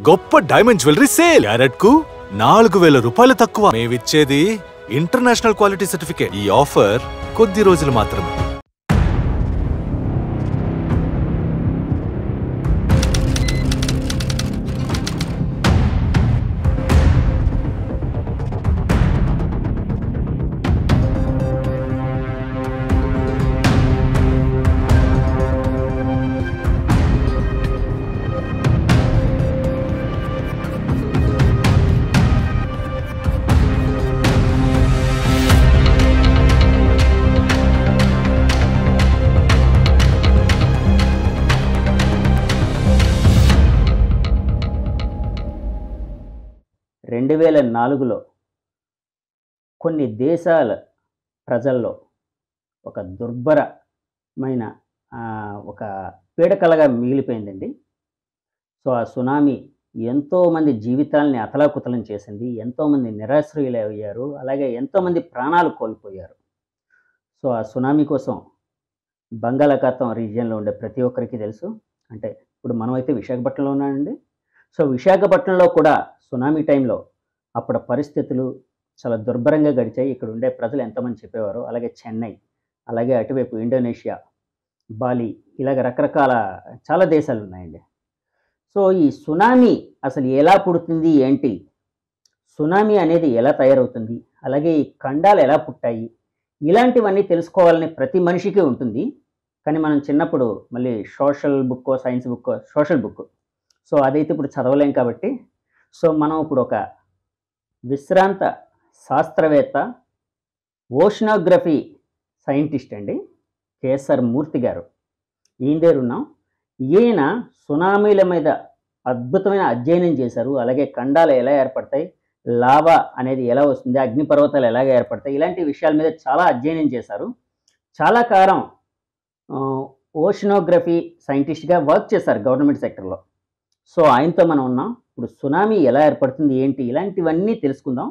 గొప్ప diamond jewellery sale carrot కు నాలుగు వేల రూపాయలు తక్కువ మేమిచ్చేది ఇంటర్నేషనల్ క్వాలిటీ సర్టిఫికేట్ ఈ ఆఫర్ కొద్ది రోజులు మాత్రమే రెండు వేల నాలుగులో కొన్ని దేశాల ప్రజల్లో ఒక దుర్భరమైన ఆ, ఒక పీడకలగా మిగిలిపోయిందండి సో ఆ సునామీ ఎంతోమంది జీవితాలని అతలాకుతలం చేసింది ఎంతోమంది నిరాశ్రయులు అయ్యారు అలాగే ఎంతోమంది ప్రాణాలు కోల్పోయారు సో ఆ సునామీ కోసం బంగాళాఖాతం రీజియన్లో ఉండే ప్రతి ఒక్కరికి తెలుసు అంటే ఇప్పుడు మనమైతే విశాఖపట్నంలో ఉన్నామండి సో విశాఖపట్నంలో కూడా సునామీ టైంలో అప్పుడు పరిస్థితులు చాలా దుర్భరంగా గడిచాయి ఇక్కడ ఉండే ప్రజలు ఎంతమంది చెప్పేవారు అలాగే చెన్నై అలాగే అటువైపు ఇండోనేషియా బాలి ఇలాగ రకరకాల చాలా దేశాలు ఉన్నాయండి సో ఈ సునామీ అసలు ఎలా పుడుతుంది ఏంటి సునామీ అనేది ఎలా తయారవుతుంది అలాగే ఈ ఖండాలు ఎలా పుట్టాయి ఇలాంటివన్నీ తెలుసుకోవాలని ప్రతి మనిషికి ఉంటుంది కానీ మనం చిన్నప్పుడు మళ్ళీ social book science book social book so అదైతే ఇప్పుడు చదవలేం కాబట్టి సో మనం ఇప్పుడు ఒక విశ్రాంత శాస్త్రవేత్త ఓషనోగ్రఫీ సైంటిస్ట్ అండి కేసర్ మూర్తి గారు ఈయన దగ్గర ఉన్నాం ఈయన సునామీల మీద అద్భుతమైన అధ్యయనం చేశారు అలాగే ఖండాలు ఎలా ఏర్పడతాయి లావా అనేది ఎలా వస్తుంది అగ్నిపర్వతాలు ఎలాగ ఏర్పడతాయి ఇలాంటి విషయాల మీద చాలా అధ్యయనం చేశారు చాలా కాలం ఓషనోగ్రఫీ సైంటిస్ట్గా వర్క్ చేశారు గవర్నమెంట్ సెక్టర్లో సో ఆయనతో మనం ఉన్నాం ఇప్పుడు సునామీ ఎలా ఏర్పడుతుంది ఏంటి ఇలాంటివన్నీ తెలుసుకుందాం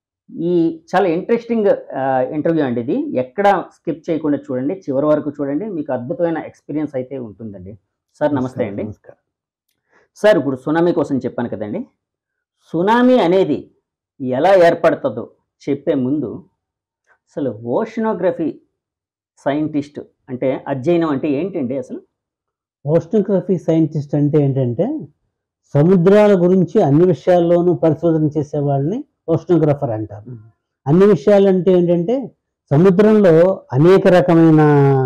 ఈ చాలా ఇంట్రెస్టింగ్ ఇంటర్వ్యూ అండి ఇది ఎక్కడ స్కిప్ చేయకుండా చూడండి చివరి వరకు చూడండి మీకు అద్భుతమైన ఎక్స్పీరియన్స్ అయితే ఉంటుందండి సార్ నమస్తే అండి నమస్కారం సార్ ఇప్పుడు సునామీ కోసం చెప్పాను కదండి సునామీ అనేది ఎలా ఏర్పడుతుందో చెప్పే ముందు అసలు ఓషనోగ్రఫీ సైంటిస్ట్ అంటే అధ్యయనం అంటే ఏంటండి అసలు ఓషనోగ్రఫీ సైంటిస్ట్ అంటే ఏంటంటే సముద్రాల గురించి అన్ని విషయాల్లోనూ పరిశోధన చేసే వాళ్ళని ఓషనోగ్రఫర్ అంటారు అన్ని విషయాలు అంటే ఏంటంటే సముద్రంలో అనేక రకమైన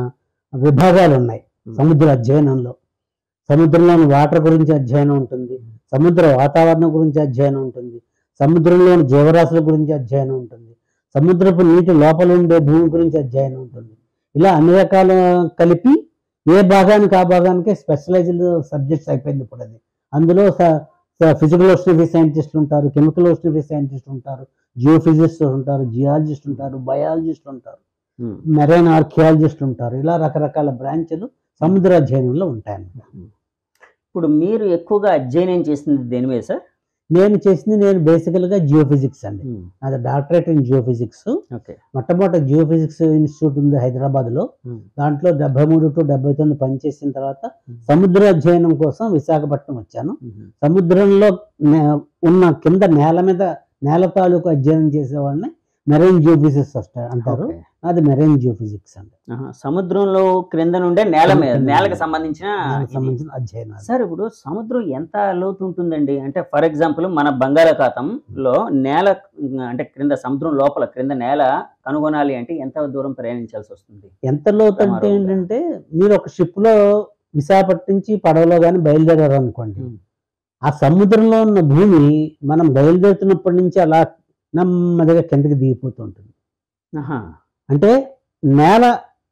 విభాగాలు ఉన్నాయి సముద్ర అధ్యయనంలో సముద్రంలోని వాటర్ గురించి అధ్యయనం ఉంటుంది సముద్ర వాతావరణం గురించి అధ్యయనం ఉంటుంది సముద్రంలోని జీవరాశుల గురించి అధ్యయనం ఉంటుంది సముద్రపు నీటి లోపల ఉండే భూమి గురించి అధ్యయనం ఉంటుంది ఇలా అన్ని రకాల కలిపి ఏ భాగానికి ఆ భాగానికి స్పెషలైజ్డ్ సబ్జెక్ట్స్ అయిపోయింది ఇప్పుడు అది అందులో ఫిజికల్ ఓషనరీ సైంటిస్ట్ ఉంటారు కెమికల్ ఓషనరీ సైంటిస్ట్ ఉంటారు జియోఫిజిస్ట్ ఉంటారు జియాలజిస్ట్ ఉంటారు బయాలజిస్ట్ ఉంటారు మెరైన్ ఆర్కియాలజిస్ట్ ఉంటారు ఇలా రకరకాల బ్రాంచ్లు సముద్ర అధ్యయనంలో ఉంటాయన్నమాట ఇప్పుడు మీరు ఎక్కువగా అధ్యయనం చేసింది దేని మీద సార్ నేను చేసింది నేను బేసికల్గా జియోఫిజిక్స్ అండి నాది డాక్టరేట్ ఇన్ జియోఫిజిక్స్ ఓకే మొట్టమొదటి జియోఫిజిక్స్ ఇన్స్టిట్యూట్ ఉంది హైదరాబాద్లో దాంట్లో డెబ్బై మూడు టు డెబ్బై తొమ్మిది పనిచేసిన తర్వాత సముద్ర అధ్యయనం కోసం విశాఖపట్నం వచ్చాను సముద్రంలో నే- ఉన్న కింద నేల మీద నేల తాలూకు అధ్యయనం చేసేవాళ్ళని మెరైన్ జియోఫిజిక్స్ అంటారు అది మెరైన్ జియోఫిజిక్స్ అండి సముద్రంలో క్రింద నుండే నేల మీద నేలకు సంబంధించిన దానికి ఇది. సంబంధించిన అధ్యయనం సార్ ఇప్పుడు సముద్రం ఎంత లోతు ఉంటుందండి అంటే ఫర్ ఎగ్జాంపుల్ మన బంగాళాఖాతంలో నేల అంటే క్రింద సముద్రం లోపల క్రింద నేల కనుగొనాలి అంటే ఎంత దూరం ప్రయాణించాల్సి వస్తుంది ఎంత లోతు అంటే సుమారు ఏంటంటే మీరు ఒక షిప్ లో విశాఖపట్నం నుంచి పడవలో కానీ బయలుదేరారు అనుకోండి Hmm. ఆ సముద్రంలో ఉన్న భూమి మనం బయలుదేరుతున్నప్పటి నుంచి అలా నెమ్మదిగా కిందకి దిగిపోతూ ఉంటుంది ఆహా. అంటే నేల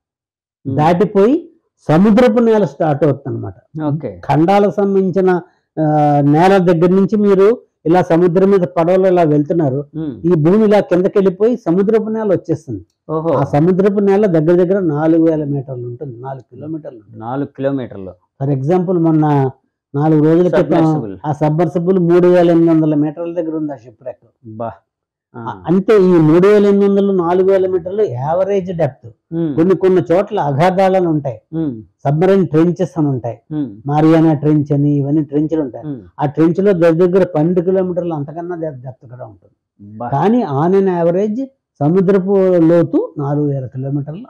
Hmm. దాటిపోయి సముద్రపు నేల స్టార్ట్ అవుతుంది అనమాట ఓకే ఖండాలకు సంబంధించిన ఆ, నేల దగ్గర నుంచి మీరు ఇలా సముద్రం మీద పడవలో ఇలా వెళ్తున్నారు ఉమ్. ఈ భూమి ఇలా కిందకి వెళ్ళిపోయి సముద్రపు నేల వచ్చేస్తుంది ఓహో ఆ సముద్రపు నేల దగ్గర దగ్గర నాలుగు వేల మీటర్లు ఉంటుంది నాలుగు కిలోమీటర్లు ఉంటుంది నాలుగు కిలోమీటర్లు ఫర్ ఎగ్జాంపుల్ మొన్న నాలుగు రోజుల క్రితం Submersible. ఆ సబ్బర్సబుల్ మూడు వేల ఎనిమిది వందల మీటర్ల దగ్గర ఉంది ఆ షిప్ రెక్ బా ఆ. అంటే ఈ మూడు వేల ఎనిమిది వందలు నాలుగు వేల మీటర్లు యావరేజ్ డెప్త్ ఉమ్, కొన్ని కొన్ని చోట్ల అగాధాలను ఉంటాయి ఉమ్, సబ్మరైన్ ట్రెంచెస్ అని ఉంటాయి ఉమ్, మారియానా ట్రెంచ్ అని ఇవన్నీ ట్రెంచ్లు ఉంటాయి ఉమ్. ఆ ట్రెంచ్ లో దగ్గర దగ్గర పన్నెండు కిలోమీటర్లు అంతకన్నా డెప్త్ కూడా ఉంటుంది బా. కానీ ఆన్ అన్ యావరేజ్ సముద్రపు లోతు నాలుగు వేల కిలోమీటర్లు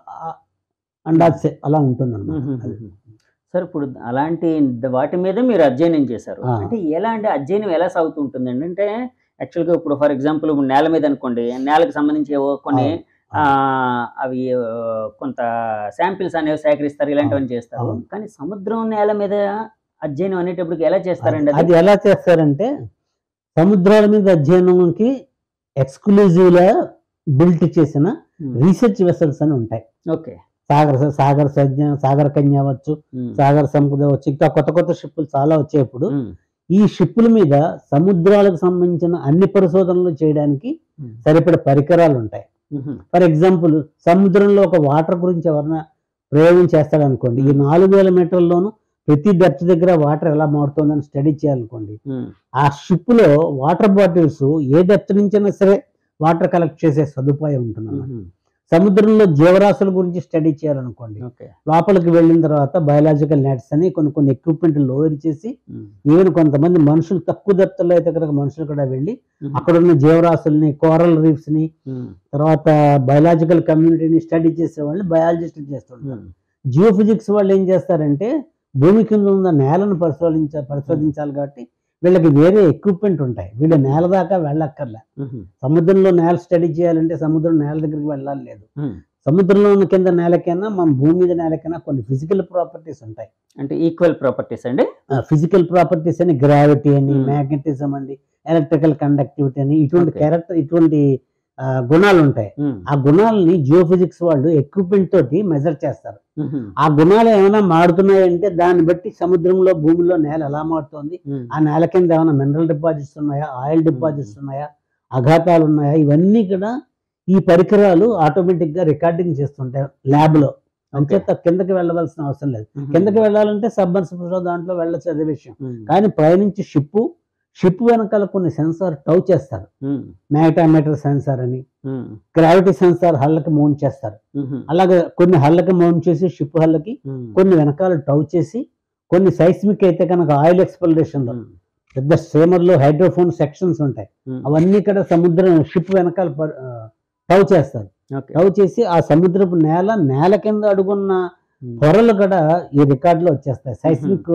అండాల్సే అలా ఉంటుంది మ్మ్. సార్ ఇప్పుడు అలాంటి ద- వాటి మీద మీరు అధ్యయనం చేశారు ఆ. అంటే ఎలాంటి అధ్యయనం ఎలా సాగుతుంటుంది అంటే యాక్చువల్గా ఇప్పుడు ఫర్ ఎగ్జాంపుల్ నేల మీద అనుకోండి నేలకు సంబంధించి ఏవో కొన్ని ఆ, అవి ఆ, కొంత శాంపిల్స్ అనేవి సేకరిస్తారు ఇలాంటివన్నీ చేస్తారు అవును. కానీ సముద్రం నేల మీద అధ్యయనం అనేటప్పటికి ఎలా చేస్తారండి అది ఎలా చేస్తారంటే సముద్రాల మీద అధ్యయనంకి ఎక్స్క్లూజివ్ గా బిల్ట్ చేసిన రీసెర్చ్ వెసల్స్ అని ఉంటాయి ఓకే సాగర్ సాగర్ సజ్ఞ సాగర్ కన్య అవ్వచ్చు సాగర్ సంపద అవ్వచ్చు ఇంకా కొత్త కొత్త షిప్పులు చాలా వచ్చేప్పుడు ఈ షిప్పుల మీద సముద్రాలకు సంబంధించిన అన్ని పరిశోధనలు చేయడానికి సరిపడ పరికరాలు ఉంటాయి ఫర్ ఎగ్జాంపుల్ సముద్రంలో ఒక వాటర్ గురించి ఎవరైనా ప్రయోగం చేస్తాడనుకోండి ఈ నాలుగు వేల మీటర్లలోనూ ప్రతి డెప్త్ దగ్గర వాటర్ ఎలా మారుతుందని స్టడీ చేయాలనుకోండి ఆ షిప్ లో వాటర్ బాటిల్స్ ఏ డెప్త్ నుంచైనా సరే వాటర్ కలెక్ట్ చేసే సదుపాయం ఉంటుంది అన్నమాట. సముద్రంలో జీవరాశుల గురించి స్టడీ చేయాలనుకోండి ఓకే లోపలికి వెళ్ళిన తర్వాత బయాలజికల్ నెట్స్ అని కొన్ని కొన్ని ఎక్విప్మెంట్ లోయర్ చేసి ఈవెన్ కొంతమంది మనుషులు తక్కువ దెప్తలో అయితే కనుక మనుషులు కూడా వెళ్ళి అక్కడ ఉన్న జీవరాశుల్ని కోరల్ రీఫ్స్ ని తర్వాత బయలాజికల్ కమ్యూనిటీని స్టడీ చేసే వాళ్ళు బయాలజిస్టులు చేస్తుంటారు జియో ఫిజిక్స్ వాళ్ళు ఏం చేస్తారంటే భూమి కింద ఉన్న నేలను పరిశోధించ పరిశోధించాలి కాబట్టి వీళ్ళకి వేరే ఎక్విప్మెంట్ ఉంటాయి వీళ్ళు నేల దాకా వెళ్ళక్కర్లే సముద్రంలో నేల స్టడీ చేయాలంటే సముద్రం నేల దగ్గరికి వెళ్ళాలి లేదు సముద్రంలో ఉన్న కింద నేలకైనా మన భూమి మీద నేలకైనా కొన్ని ఫిజికల్ ప్రాపర్టీస్ ఉంటాయి అంటే ఈక్వల్ ప్రాపర్టీస్ అండి ఫిజికల్ ప్రాపర్టీస్ అని గ్రావిటీ అని Hmm. మ్యాగ్నెటిజం అండి ఎలక్ట్రికల్ కండక్టివిటీ అని ఇటువంటి Okay. క్యారెక్టర్ ఇటువంటి ఆ, గుణాలు ఉంటాయి ఆ గుణాలని జియో ఫిజిక్స్ వాళ్ళు ఎక్విప్మెంట్ తోటి మెజర్ చేస్తారు ఆ గుణాలు ఏమైనా మారుతున్నాయంటే దాన్ని బట్టి సముద్రంలో భూమిలో నేల ఎలా మారుతోంది ఆ నేల కింద ఏమైనా మినరల్ డిపాజిట్స్ ఉన్నాయా ఆయిల్ డిపాజిట్స్ ఉన్నాయా అఘాతాలు ఉన్నాయా ఇవన్నీ కూడా ఈ పరికరాలు ఆటోమేటిక్ గా రికార్డింగ్ చేస్తుంటాయి ల్యాబ్ లో అంచేత కిందకి వెళ్ళవలసిన అవసరం లేదు కిందకి వెళ్ళాలంటే సబ్మర్సిబుల్ దాంట్లో వెళ్ళచ్చు అదే విషయం కానీ పైనుంచి షిప్ షిప్ వెనకాల కొన్ని సెన్సార్ టౌ చేస్తారు మ్యాగ్టామీటర్ సెన్సార్ అని గ్రావిటీ సెన్సార్ హళ్ళకి మౌంట్ చేస్తారు అలాగే కొన్ని హళ్ళకి మౌంట్ చేసి షిప్ హళ్ళకి కొన్ని వెనకాల టౌ చేసి కొన్ని సైస్మిక్ అయితే కనుక ఆయిల్ ఎక్స్పల్రేషన్ లో పెద్ద స్టీమర్లో హైడ్రోఫోన్ సెక్షన్స్ ఉంటాయి అవన్నీ కూడా సముద్రం షిప్ వెనకాల పర్- ఆ, టౌ చేస్తారు ఓకే టౌ చేసి ఆ సముద్రపు నేల నేల కింద అడుగున్న పొరలు కూడా ఈ రికార్డులో వచ్చేస్తాయి సైస్మిక్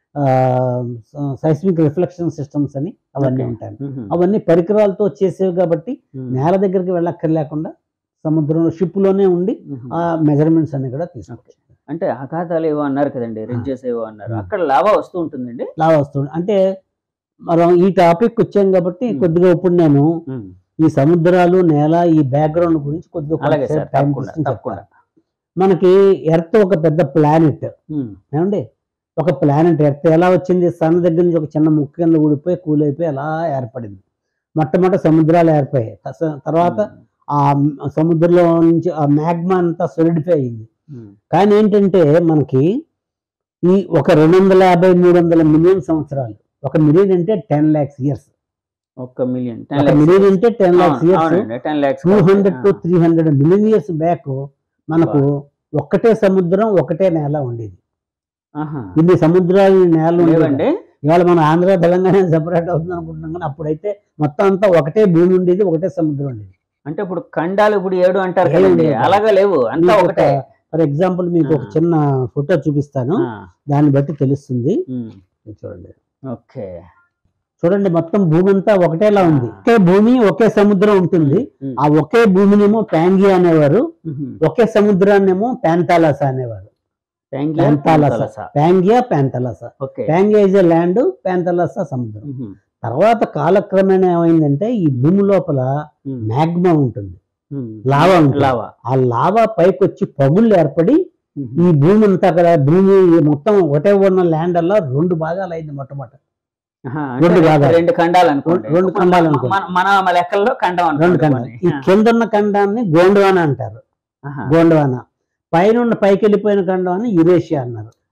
సైస్మిక్ రిఫ్లెక్షన్ సిస్టమ్స్ అని అవన్నీ Okay. ఉంటాయి అవన్నీ పరికరాలతో చేసేవి కాబట్టి నేల దగ్గరికి వెళ్ళక్కర్లేకుండా సముద్రంలో షిప్ లోనే ఉండి ఆ మెజర్మెంట్స్ అన్ని కూడా తీసుకోవచ్చు అంటే అఘాతాలు ఏవో అన్నారు కదండి రిడ్జెస్ ఏవో అన్నారు Hmm. అక్కడ లావా వస్తూ ఉంటుందండి ఇలా వస్తుంది అంటే మనం ఈ టాపిక్ వచ్చాం కాబట్టి Hmm. కొద్దిగా ఇప్పుడు నేను ఈ సముద్రాలు నేల ఈ బ్యాక్గ్రౌండ్ గురించి కొద్దిగా అలాగే కొంతసేపు సార్ time తప్పకుండా తీసుకుని తప్పకుండా చెప్తాను. మనకి ఎర్త్ ఒక పెద్ద ప్లానెట్ ఉమ్, ఏమండి ఒక ప్లానెట్ ఎర్త్ ఎలా వచ్చింది సన్ దగ్గర నుంచి ఒక చిన్న ముక్క కింద ఊడిపోయి కూలైపోయి అలా ఏర్పడింది మొట్టమొదటి సముద్రాలు ఏర్పడాయి తస- తర్వాత ఆ మ్- సముద్రంలో నుంచి ఆ మ్యాగ్మా అంతా సొలిడిఫై అయింది ఉమ్, కానీ ఏంటంటే మనకి ఈ ఒక రెండు వందల యాభై మూడు వందల మిలియన్ సంవత్సరాలు ఒక మిలియన్ అంటే టెన్ ల్యాక్స్ ఇయర్స్ ఒక్క మిలియన్ ఒక మిలియన్ అంటే ten lakhs years ten lakhs two hundred to three hundred million years back మనకు ఒక్కటే సముద్రం ఒకటే నేల ఉండేది ఇన్ని సముద్రాలు నేల ఉండేవి లేవండి ఇవాళ మన ఆంధ్ర తెలంగాణ సెపరేట్ అవుతుంది అనుకుంటున్నాం కానీ అప్పుడైతే మొత్తం అంతా ఒకటే భూమి ఉండేది ఒకటే సముద్రం ఉండేది అంటే ఇప్పుడు ఖండాలు ఇప్పుడు ఏడు అంటారు ఏడు కదండి ఉండేవి. అలాగా లేవు అంతా ఒకటే ఫర్ ఎగ్జాంపుల్ మీకు ఒక ఆ. చిన్న ఫోటో చూపిస్తాను ఆ, దాన్ని బట్టి తెలుస్తుంది ఉమ్, ఇది చూడండి ఓకే చూడండి మొత్తం భూమి అంతా ఒకటేలా ఉంది ఆ. ఒకే భూమి ఒకే సముద్రం ఉంటుంది ఉమ్, ఆ ఒకే భూమినేమో ప్యాంగియా అనేవారు ఉమ్, ఒకే సముద్రాన్నేమో ప్యాంతాలాసా అనేవారు Pangaea, Panthalassa Panthalassa. Pangaea Panthalassa okay Pangaea is a land Panthalassa సముద్రం ఉమ్, తర్వాత కాలక్రమేణా ఏమైందంటే ఈ భూమి లోపల ఉమ్, మ్యాగ్మా ఉంటుంది ఉమ్, లావా ఉంటుంది. లావా ఆ లావా పైకి వచ్చి పగుళ్ళు ఏర్పడి ఉమ్, ఈ భూమి అంతా కదా భూమి మొత్తం ఒకటే ఉన్న ల్యాండ్ అలా రెండు భాగాలు అయింది మొట్టమొదట ఆహా, అంటే రెండు భాగాలు. రెండు ఖండాలు అనుకోండి రెండు ఖండాలు అనుకోండి. మన- మన మన లెక్కల్లో ఖండం రెండు అనుకోండి ఖండాలు ఈ కింద ఉన్న ఖండాన్ని గోండవాన అంటారు ఆహా. గోండవాన పైన ఉన్న పైకి వెళ్ళిపోయిన ఖండాన్ని యురేషియా అన్నారు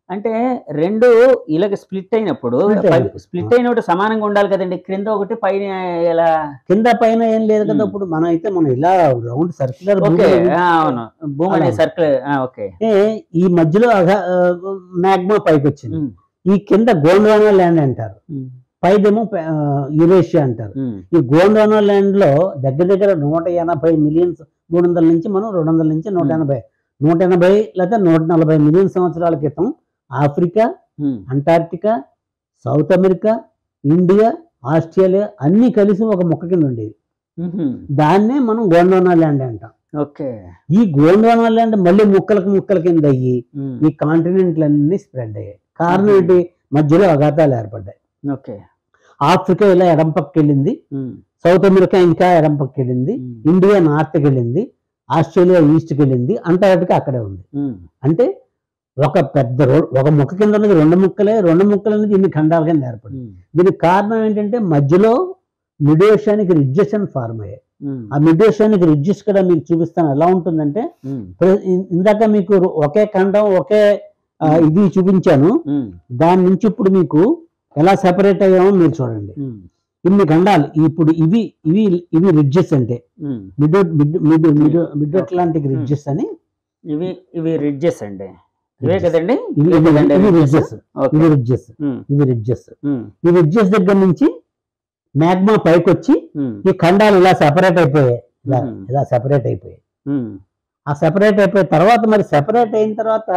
అంటే రెండు ఇలాగ స్ప్లిట్ అయినప్పుడు Split అయినప్పుడు. స్ప్లిట్ అయినప్పుడు సమానంగా ఉండాలి కదండి క్రింద ఒకటి పైన ఎలా కింద పైన ఏం లేదు కదా ఉమ్. ఇప్పుడు మనం అయితే మనం ఇలా రౌండ్ సర్క్యులర్ ఓకే ఆ, అవును భూమి అనే అలా. సర్కిల్ ఓకే ఈ మధ్యలో మ్యాగ్మా పైకి వచ్చింది ఉమ్, ఈ కింద గోండ్వానా ల్యాండ్ అంటారు ఉమ్, పైదేమో యురేషియా అంటారు ఉమ్, ఈ గోండ్వానా ల్యాండ్ లో దగ్గర దగ్గర నూట ఎనభై మిలియన్స్ మూడు వందల నుంచి మనం రెండు వందల నుంచి నూట Hmm. ఎనభై నూట ఎనభై లేదా నూట నలభై మిలియన్ సంవత్సరాల క్రితం Africa um, Antarctica South America India Australia అన్నీ కలిసి ఒక మొక్క కింద ఉండేది ఉమ్, దాన్నే మనం గోండ్వానా ల్యాండ్ అంటాం ఓకే ఈ గోండ్వానా ల్యాండ్ మళ్ళీ ముక్కలకు ముక్కల కింద అయ్యి ఉమ్, ఈ కాంటినెంట్లన్నీ స్ప్రెడ్ అయ్యాయి కారణం ఏంటి మధ్యలో అఘాతాలు ఏర్పడ్డాయి ఓకే ఆఫ్రికా ఇలా ఎడం పక్కకి వెళ్ళింది ఉమ్, సౌత్ అమెరికా ఇంకా ఎడం పక్కకి వెళ్ళింది ఉమ్, ఇండియా నార్త్కి వెళ్ళింది ఆస్ట్రేలియా ఈస్ట్కి వెళ్ళింది అంటార్క్టికా అక్కడే ఉంది ఉమ్, అంటే ఒక పెద్ద రో- ఒక ముక్క కింద ఉన్నది రెండు ముక్కలే రెండు ముక్కలు అనేది ఇన్ని ఖండాల కింద ఏర్పడింది ఉమ్, దీనికి కారణం ఏంటంటే మధ్యలో మిడోషానికి రిడ్జెస్ అని ఫార్మ్ అయ్యాయి ఉమ్, ఆ మిడోషానికి రిడ్జెస్ కూడా మీకు చూపిస్తాను ఎలా ఉంటుందంటే ఉమ్, ప్ర- ఇ- ఇందాక మీకు ఒకే ఖండం ఒకే ఆ, ఇది చూపించాను ఉమ్, దాని నుంచి ఇప్పుడు మీకు ఎలా సెపరేట్ అయ్యామో మీరు చూడండి ఉమ్, ఇన్ని ఖండాలు ఇప్పుడు ఇవి ఇవి ఇవి రిడ్జెస్ అంటే ఉమ్. Mid mid mid mid mid Atlantic Hmm. Ridges అని ఇవి ఇవి రిడ్జెస్ అండి ఇవే Ridges. కదండి ఇవి ఇవే ఇవి- కదండి ఇవి ridges? రిడ్జెస్ ఓకే ఇవి రిడ్జెస్ ఉమ్, ఇవి రిడ్జెస్ ఉమ్, ఈ రిడ్జెస్ దగ్గర నుంచి మ్యాగ్మా పైకి వచ్చి ఉమ్, ఈ ఖండాలు ఇలా సెపరేట్ అయిపోయాయి ఇలా Hmm. ఇలా సెపరేట్ అయిపోయాయి ఉమ్, ఆ సెపరేట్ అయిపోయిన తర్వాత మరి సెపరేట్ అయిన తర్వాత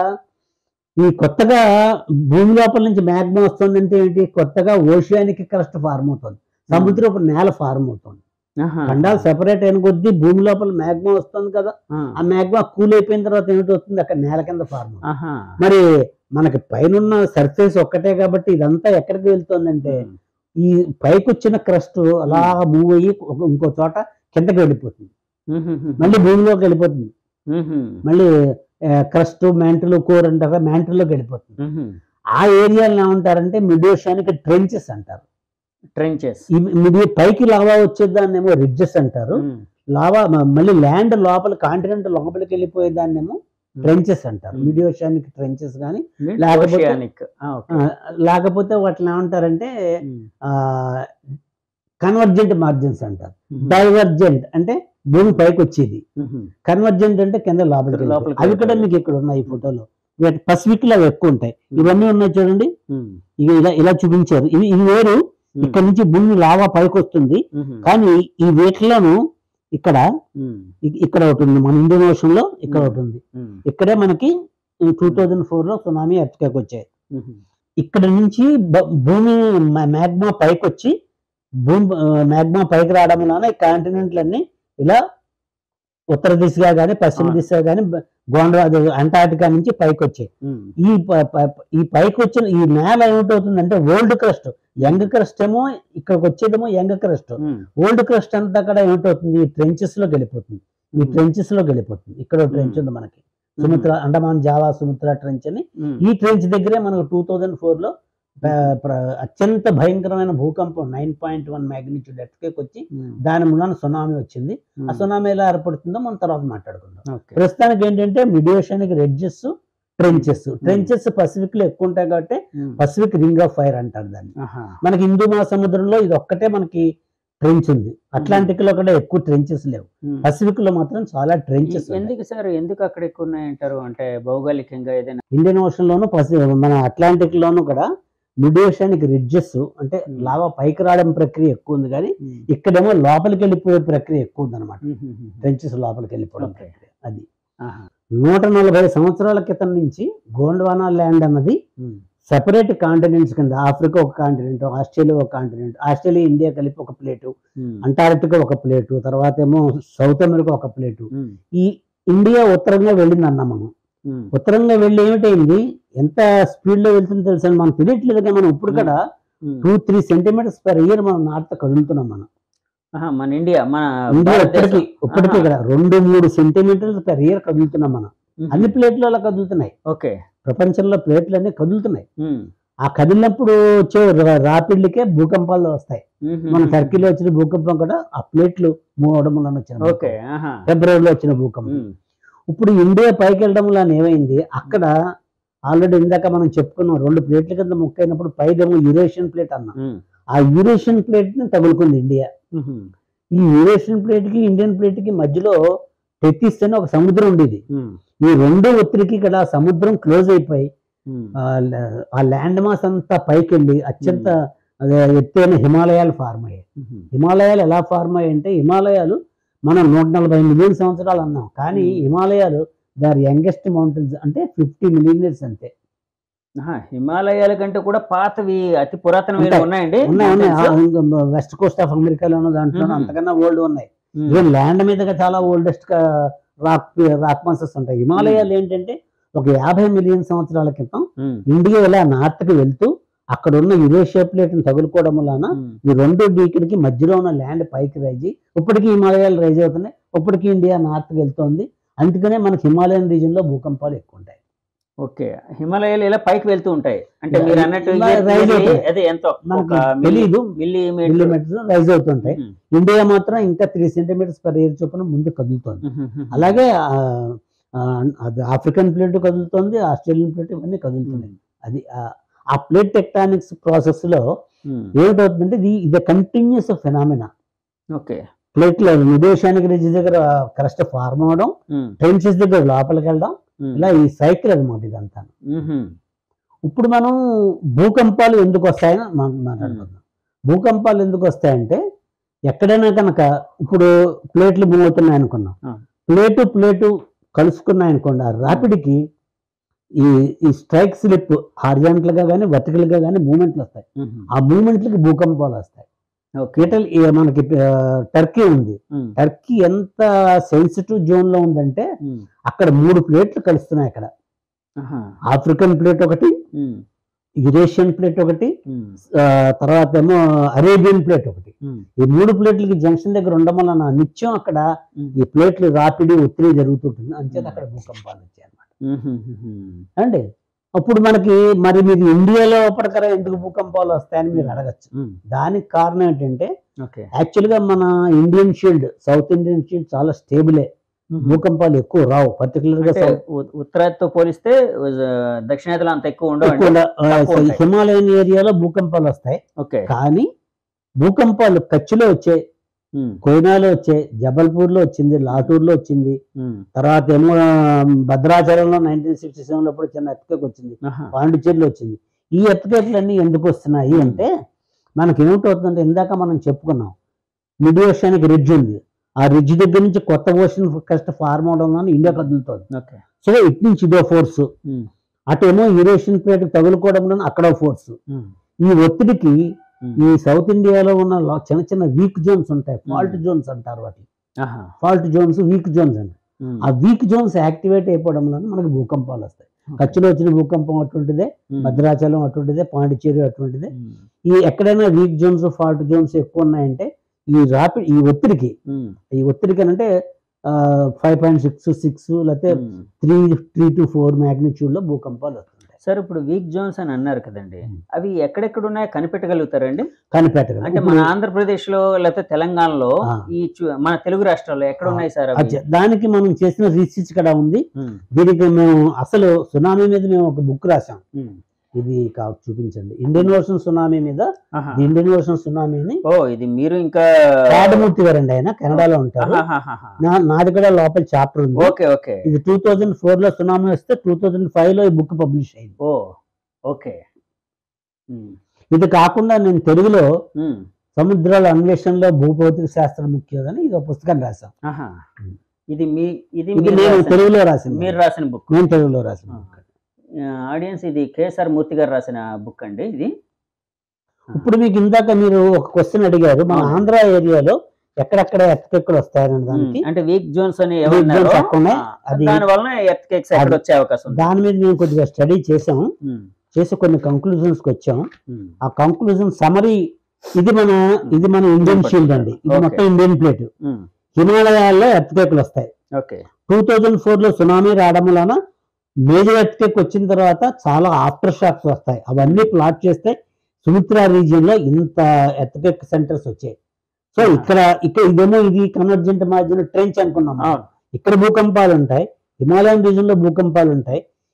ఈ కొత్తగా భూమి లోపల నుంచి మ్యాగ్మా వస్తుందంటే ఏంటి కొత్తగా ఓషియానిక్ క్రస్ట్ ఫార్మ్ అవుతుంది సముద్రపు నేల ఫార్మ్ అవుతుంది ఆహా. ఖండాలు సెపరేట్ అయిన కొద్దీ భూమి లోపల మ్యాగ్మా వస్తుంది కదా ఆ, ఆ మ్యాగ్మా కూల్ అయిపోయిన తర్వాత ఏమిటవుతుంది అక్కడ నేల కింద ఫార్మ్ అవుతుంది ఆహా. మరి మనకి పైన సర్ఫేస్ ఒక్కటే కాబట్టి ఇదంతా ఎక్కడికి వెళ్తుందంటే ఉమ్, ఈ పైకి వచ్చిన క్రస్ట్ అలా మూవ్ అయ్యి ఒక- ఇంకో చోట కిందకి వెళ్ళిపోతుంది ఉమ్, ఉమ్, మళ్ళీ భూమిలోకి వెళ్ళిపోతుంది ఉమ్, ఉమ్, మళ్ళీ క్రస్ట్ మ్యాంటిల్ కోర్ అంటారా మ్యాంటిల్లోకి వెళ్ళిపోతుంది ఉమ్, ఆ ఏరియాలను ఏమంటారంటే మిడియోషానికి ట్రెంచెస్ అంటారు ట్రెంచెస్ ఈ మిడి పైకి లావా వచ్చేదాన్నేమో రిడ్జెస్ అంటారు ఉమ్, లావా మ- మళ్ళీ ల్యాండ్ లోపల కాంటినెంట్ లోపలికి వెళ్ళిపోయేదాన్నేమో ట్రెంచెస్ అంటారు Hmm. మిడియోషానికి ట్రెంచెస్ కానీ Mid లేకపోతే- oceanic. ఆ, ఓకే. లేకపోతే వాటిని ఏమంటారంటే ఉమ్, కన్వర్జెంట్ మార్జిన్స్ అంటారు ఉమ్, డైవర్జెంట్ అంటే భూమి పైకి వచ్చేది ఉమ్, కన్వర్జెంట్ అంటే కింద లోపలికి లోపలికి వెళ్ళిపోయి. అవి కూడా వెళ్ళిపోయి. మీకు ఇక్కడ ఉన్నాయి ఈ ఫోటోలో వీటి పసిఫిక్ లో అవి ఎక్కువ ఉంటాయి ఇవన్నీ ఉన్నాయి చూడండి ఉమ్, ఇవి ఇలా ఇలా చూపించారు ఇవి ఇవి వేరు ఉమ్, ఇక్కడ నుంచి భూమి లావా పైకి వస్తుంది ఉమ్, కానీ ఈ వీటిలోను ఇక్కడ ఉమ్, ఇ- ఇక్కడ ఒకటి ఉంది మన ఇండియన్ ఓషన్ లో ఇక్కడ ఒకటి ఉంది ఉమ్, ఇక్కడే మనకి టూ థౌజండ్ ఫోర్ లో సునామీ ఎర్త్కేక్ వచ్చాయి ఉమ్, ఇక్కడ నుంచి బ- భూమి మ్యాగ్మా పైకి వచ్చి భూమి మ్యాగ్మా పైకి రావడం వలన ఈ కాంటినెంట్లన్నీ ఇలా ఉత్తర దిశగా కానీ పశ్చిమ ఆ. దిశగా కానీ గోండ్రా అది అంటార్టికా నుంచి పైకి వచ్చాయి ఉమ్, ఈ ప- ప- ఈ పైకి వచ్చిన ఈ నేల ఏమిటవుతుందంటే ఓల్డ్ క్రస్ట్ యంగ్ క్రస్ట్ ఏమో ఇక్కడికి వచ్చేదేమో young crust um, old crust అంతా కూడా ఏమిటవుతుంది ఈ ట్రెంచెస్ లోకి వెళ్ళిపోతుంది ఈ ఉమ్, ట్రెంచెస్ లోకి వెళ్ళిపోతుంది ఇక్కడ ట్రెంచ్ ఉంది మనకి Sumatra Andaman Java Sumatra trench అని ఉమ్, ఈ ట్రెంచ్ దగ్గరే మనకు టూ థౌజండ్ ఫోర్ లో ప- ప్ర- అత్యంత భయంకరమైన భూకంపం nine point one magnitude earthquake వచ్చి ఉమ్, దాని మూలాన సునామీ వచ్చింది ఆ ఉమ్, సునామీ ఎలా ఏర్పడుతుందో మనం తర్వాత మాట్లాడుకుందాం ఓకే. ప్రస్తుతానికి ఏంటంటే mid oceanic ridges trenches trenches Pacific లో ఎక్కువ ఉంటాయి కాబట్టి ఉమ్, పసిఫిక్ రింగ్ ఆఫ్ ఫైర్ అంటారు దాన్ని ఆహా. మనకి హిందూ మహాసముద్రంలో ఇది ఒక్కటే మనకి ట్రెంచ్ ఉంది అట్లాంటిక్ లో కూడా ఎక్కువ ట్రెంచెస్ లేవు ఉమ్. పసిఫిక్ లో మాత్రం చాలా ట్రెంచెస్ ఎందుకు సార్ ఎందుకు అక్కడ ఎక్కువ ఉన్నాయంటారు అంటే భౌగోళికంగా ఏదైనా ఇండియన్ ఓషన్ లోను పసి మన అట్లాంటిక్ లోను కూడా మిడ్ ఓషానికి రిడ్జెస్ అంటే Hmm. లావా పైకి రావడం ప్రక్రియ ఎక్కువ ఉంది కానీ ఉమ్, ఇక్కడేమో లోపలికి వెళ్ళిపోయే ప్రక్రియ ఎక్కువ ఉంది అనమాట ఉమ్, ఉమ్, ఉమ్, ట్రెంచెస్ లోపలికి వెళ్ళిపోవడం Okay. ప్రక్రియ అది ఆహా. నూట నలభై సంవత్సరాల క్రితం నుంచి గోండ్వానా ల్యాండ్ అన్నది ఉమ్, సెపరేట్ కాంటినెంట్స్ కింద ఆఫ్రికా ఒక కాంటినెంట్ ఆస్ట్రేలియా ఒక కాంటినెంట్ ఆస్ట్రేలియా ఇండియా కలిపి ఒక ప్లేటు ఉమ్, అంటార్క్టికా ఒక ప్లేటు తర్వాత ఏమో సౌత్ అమెరికా ఒక ప్లేటు ఉమ్, ఈ ఇండియా ఉత్తరంగా వెళ్ళింది అన్నాం మనం ఉమ్, ఉత్తరంగా వెళ్ళి ఏమిటైంది ఎంత స్పీడ్ లో వెళ్తుందో తెలుసా మనం తెలియట్లేదుగా మనం ఇప్పుడు కూడా ఉమ్. Two three centimetres per year మనం నార్త్ కదులుతున్నాం మనం ఆహా, మన ఇండియా మన ఇండియా ఇప్పటికి భారతదేశం. ఇప్పటికీ ఆహా. ఇక్కడ రెండు మూడు సెంటీమీటర్స్ పర్ ఇయర్ కదులుతున్నాం మనం ఉమ్, అన్ని ప్లేట్లు అలా కదులుతున్నాయి ఓకే ప్రపంచంలో ప్లేట్లు అన్ని కదులుతున్నాయి ఉమ్, ఆ కదిలినప్పుడు వచ్చే రా- రాపిడ్లకే భూకంపాలు వస్తాయి ఉమ్, మన ఉమ్, టర్కీలో వచ్చిన భూకంపం కూడా ఆ ప్లేట్లు మూవ్ అవడం వలన వచ్చిన ఓకే భూకంపం. ఆహా ఫిబ్రవరిలో వచ్చిన భూకంపం ఉమ్, ఇప్పుడు ఇండియా పైకి వెళ్ళడం వలన ఏమైంది అక్కడ ఆల్రెడీ ఇందాక మనం చెప్పుకున్నాం రెండు ప్లేట్ల కింద ముక్కైనప్పుడు పైదేమో యురేషియన్ ప్లేట్ అన్నాం ఆ యురేషియన్ ప్లేట్ ని తగులుకుంది ఇండియా ఈ యురేషియన్ ప్లేట్ కి ఇండియన్ ప్లేట్ కి మధ్యలో టెత్తిస్ అని ఒక సముద్రం ఉండేది ఈ రెండో ఒత్తిడికి ఇక్కడ ఆ సముద్రం క్లోజ్ అయిపోయి ఆ ల- ఆ ల్యాండ్ మాస్ అంతా పైకి వెళ్ళి అత్యంత అదే ఎత్తైన హిమాలయాలు ఫార్మ్ అయ్యాయి హిమాలయాలు ఎలా ఫార్మ్ అయ్యాయి అంటే హిమాలయాలు మనం నూట నలభై మిలియన్ సంవత్సరాలు అన్నాం కానీ Hmm. హిమాలయాలు దాని యంగెస్ట్ మౌంటైన్స్ అంటే ఫిఫ్టీ మిలియన్ ఇయర్స్ అంతే ఆహా, హిమాలయాల కంటే కూడా పాతవి అతి పురాతనవి ఉంటాయి. ఉన్నాయండి ఉన్నాయి mountains? ఉన్నాయి వెస్ట్ కోస్ట్ ఆఫ్ అమెరికాలోనూ దాంట్లో Mhm. అంతకన్నా ఓల్డ్ ఉన్నాయి ఉమ్. ఈవెన్ ల్యాండ్ మీదగా చాలా ఓల్డెస్ట్ రాక్ రాక్ మాసెస్ ఉంటాయి హిమాలయాలు ఏంటంటే ఒక యాభై మిలియన్ సంవత్సరాల క్రితం ఉమ్. ఇండియా ఇలా నార్త్ కి వెళ్తూ అక్కడ ఉన్న యురేషియా ప్లేట్ ని తగులుకోవడం వలన ఉమ్. ఈ రెండు డీకిడికి మధ్యలో ఉన్న ల్యాండ్ పైకి రైజ్ అయ్యి ఇప్పటికీ హిమాలయాలు రైజ్ అవుతున్నాయి ఇప్పటికీ ఇండియా నార్త్కి వెళ్తోంది అందుకనే మనకి హిమాలయన్ రీజియన్ లో భూకంపాలు ఎక్కువ ఉంటాయి ఓకే హిమాలయాలు ఇలా పైకి వెళ్తూ ఉంటాయి అంటే మీరు అన్నట్టు ఇలా ఇది- rise ఇది- అవుతాయి. అదే ఎంతో మనకు ఒక మిల్లీ తెలీదు మిల్లీమీటర్ మిల్లీమీటర్స్ రైజ్ అవుతుంటాయి ఇండియా మాత్రం ఇంకా త్రీ సెంటీమీటర్స్ పర్ ఇయర్ చొప్పున ముందు కదులుతోంది అలాగే ఆ, ఆ, అది ఆఫ్రికన్ ప్లేట్ కదులుతోంది ఆస్ట్రేలియన్ ప్లేట్ ఇవన్నీ కదులుతున్నాయి అది ఆ- ఆ ప్లేట్ టెక్టానిక్స్ ప్రాసెస్ లో ఏమిటవుతుందంటే ఇది ఇది కంటిన్యూస్ ఫెనామినా ఓకే ప్లేట్లు విదేశానికి రిజ్ దగ్గర కరెక్ట్ ఫార్మ్ అవడం ట్రెంచెస్ దగ్గర లోపలికి వెళ్ళడం ఇలా ఈ సైకిల్ అనమాట ఇదంతా ఇప్పుడు మనం భూకంపాలు ఎందుకు వస్తాయని మనం మాట్లాడుకుందాం భూకంపాలు ఎందుకు వస్తాయంటే ఎక్కడైనా కనుక ఇప్పుడు ప్లేట్లు మూవ్ అవుతున్నాయి అనుకున్నాం ఆ. ప్లేటు ప్లేటు కలుసుకున్నాయి అనుకోండి ఆ రాపిడికి ఈ ఈ స్ట్రైక్ స్లిప్ హార్జాంటల్ గా కానీ వర్టికల్ గా కానీ మూమెంట్లు వస్తాయి ఆ మూమెంట్లకి భూకంపాలు వస్తాయి ఓకే ఇటల్ ఈ మనకి ఆ, టర్కీ ఉంది టర్కీ ఎంత సెన్సిటివ్ జోన్ లో ఉందంటే అక్కడ మూడు ప్లేట్లు కలుస్తున్నాయి అక్కడ ఆఫ్రికన్ ప్లేట్ ఒకటి యురేషియన్ ప్లేట్ ఒకటి ఆ, తర్వాత ఏమో అరేబియన్ ప్లేట్ ఒకటి ఈ మూడు ప్లేట్లకి జంక్షన్ దగ్గర ఉండడం వలన నిత్యం అక్కడ ఈ ప్లేట్లు రాపిడి ఒత్తిడి జరుగుతుంటుంది అంచేత అక్కడ భూకంపాలు వచ్చాయి అన్నమాట అండి అప్పుడు మనకి మరి మీరు ఇండియాలో ప్రకారం ఎందుకు భూకంపాలు వస్తాయని మీరు అడగచ్చు దానికి కారణం ఏంటంటే ఓకే యాక్చువల్గా మన Indian shield South Indian shield చాలా స్టేబులే భూకంపాలు ఎక్కువ రావు పర్టికులర్ గా అంటే సౌత్ ఉ- ఉత్తరాదితో పోలిస్తే ఆ, దక్షిణాదిలో అంత ఎక్కువ ఉండవు ఎక్కువ ఆ, తక్కువ ఉంటాయి. హిమాలయన్ ఏరియాలో భూకంపాలు వస్తాయి ఓకే కానీ భూకంపాలు కచ్లో వచ్చాయి ఉమ్, కోయినాలో వచ్చాయి జబల్పూర్లో వచ్చింది లాటూర్లో వచ్చింది ఉమ్, తర్వాత ఏమో ఆ, భద్రాచలంలో నైన్టీన్ సిక్స్టీ సెవెన్ లో చిన్న ఎత్తుకేక్ వచ్చింది ఆహా, పాండిచేరిలో వచ్చింది ఈ ఎత్తుకేకులన్నీ ఎందుకు వస్తున్నాయి అంటే మనకి ఏమిటవుతుందంటే ఇందాక మనం చెప్పుకున్నాం మిడ్ ఓషన్కి రిడ్జ్ ఉంది ఆ రిడ్జ్ దగ్గర నుంచి కొత్త ఓషన్ కష్ట ఫార్మ్ అవడం వల్ల ఇండియా కదులుతోంది ఓకే సో ఇటు నుంచి ఇదో ఫోర్స్ ఉమ్, అటేమో యూరేషియన్ ప్లేట్ తగులుకోవడం వలన అక్కడ ఫోర్స్ ఉమ్, ఈ ఒత్తిడికి ఉమ్, ఈ సౌత్ ఇండియాలో ఉన్న లా- చిన్న చిన్న వీక్ జోన్స్ ఉంటాయి ఫాల్ట్ Hmm. జోన్స్ అంటారు వాటి ఆహా, ఫాల్ట్ జోన్స్ వీక్ జోన్స్ అండి ఉమ్, ఆ వీక్ జోన్స్ యాక్టివేట్ అయిపోవడం వలన మనకి భూకంపాలు వస్తాయి ఓకే. కచ్చులో వచ్చిన భూకంపం అటువంటిదే ఉమ్, భద్రాచలం అటువంటిదే పాండిచేరి అటువంటిదే ఉమ్, ఈ ఎక్కడైనా వీక్ జోన్స్ ఫాల్ట్ జోన్స్ ఎక్కువ ఉన్నాయంటే ఈ రాపిడ్ ఈ ఒత్తిడికి ఉమ్, ఈ ఒత్తిడికి అంటే ఫైవ్ పాయింట్ సిక్స్ సిక్స్ లేకపోతే ఉమ్. Three three to four magnitude లో భూకంపాలు వస్తుంటాయి సార్ ఇప్పుడు వీక్ జోన్స్ అని అన్నారు కదండి ఉమ్. అవి ఎక్కడెక్కడ ఉన్నాయో కనిపెట్టగలుగుతారండి కనిపెట్టగలం అంటే మన ఆంధ్రప్రదేశ్ లో లేకపోతే తెలంగాణలో ఆ. ఈ చు- మన తెలుగు రాష్ట్రాల్లో ఎక్కడ ఆ. ఉన్నాయి సార్ అవి అచ్చా, దానికి మనం చేసిన రీసెర్చ్ ఇక్కడ ఉంది ఉమ్, దీనికి మేము అసలు సునామీ మీద మేము ఒక బుక్ రాసాం ఉమ్, ఇది కా చూపించండి ఇండియన్ ఓషన్ సునామీ మీద ఆహా. ది ఇండియన్ ఓషన్ సునామీని ఓ ఇది మీరు ఇంకా కాడమూర్తి గారు అండి ఆయన కెనడాలో ఉంటారు ఆహాహాహా. నా నాది కూడా లోపల చాప్టర్ ఉంది ఓకే ఓకే ఇది టూ థౌజండ్ ఫోర్ లో సునామీ వస్తే టూ థౌజండ్ ఫైవ్ లో ఈ బుక్ పబ్లిష్ అయింది ఓ ఓకే ఉమ్, ఇది కాకుండా నేను తెలుగులో ఉమ్, సముద్రాల అన్వేషణలో భూభౌతిక శాస్త్రం ముఖ్యదని ఇది ఒక పుస్తకం రాశాం ఆహా. ఉమ్. ఇది మీ ఇది ఇది మీరు నేను రాసిన- తెలుగులో రాసింది మీరు రాసిన బుక్ నేను తెలుగులో రాసిన book. ఆడియన్స్ ఇది కేఎస్ఆర్ మూర్తి గారు రాసిన బుక్ అండి ఇది ఇప్పుడు మీకు ఇందాక మీరు ఒక క్వశ్చన్ అడిగారు మన అవును. ఆంధ్ర ఏరియాలో ఎక్కడెక్కడ ఎత్తుకెక్కలు వస్తాయనే దానికి ఉమ్, అంటే వీక్ జోన్స్ అని Weak ఏమన్నారో zones ఎక్కువ ఉన్నాయి. ఆ, అది- దాని వలన ఎర్త్ కేక్స్ ఎక్కడ అది- వచ్చే అవకాశం ఉంది దాని మీద మేము కొద్దిగా స్టడీ చేసాం ఉమ్, చేసి కొన్ని కంక్లూజన్స్ కి వచ్చాం ఉమ్, ఆ కంక్లూజన్ సమరీ ఇది మన ఇది మన ఇండియన్ Okay. షీల్డ్ అండి ఇది Okay. మొత్తం ఇండియన్ ప్లేట్ ఉమ్, హిమాలయాల్లో ఎత్తుకేకులు వస్తాయి ఓకే టూ థౌజండ్ ఫోర్ లో సునామీ రావడం వలన మేజర్ ఎర్త్కేక్ వచ్చిన తర్వాత చాలా ఆఫ్టర్ షాక్స్ వస్తాయి అవన్నీ ప్లాట్ చేస్తే సుమిత్రా రీజియన్ లో ఇంత ఎర్త్కేక్ సెంటర్స్ వచ్చాయి సో Ah. ఇక్కడ ఇక్కడ ఇదేమో ఇది కన్వర్జెంట్ మార్జిన్ ట్రెంచ్ అనుకున్నాం మనం. అవును ఇక్కడ భూకంపాలు ఉంటాయి హిమాలయన్ రీజియన్ లో భూకంపాలు ఉంటాయి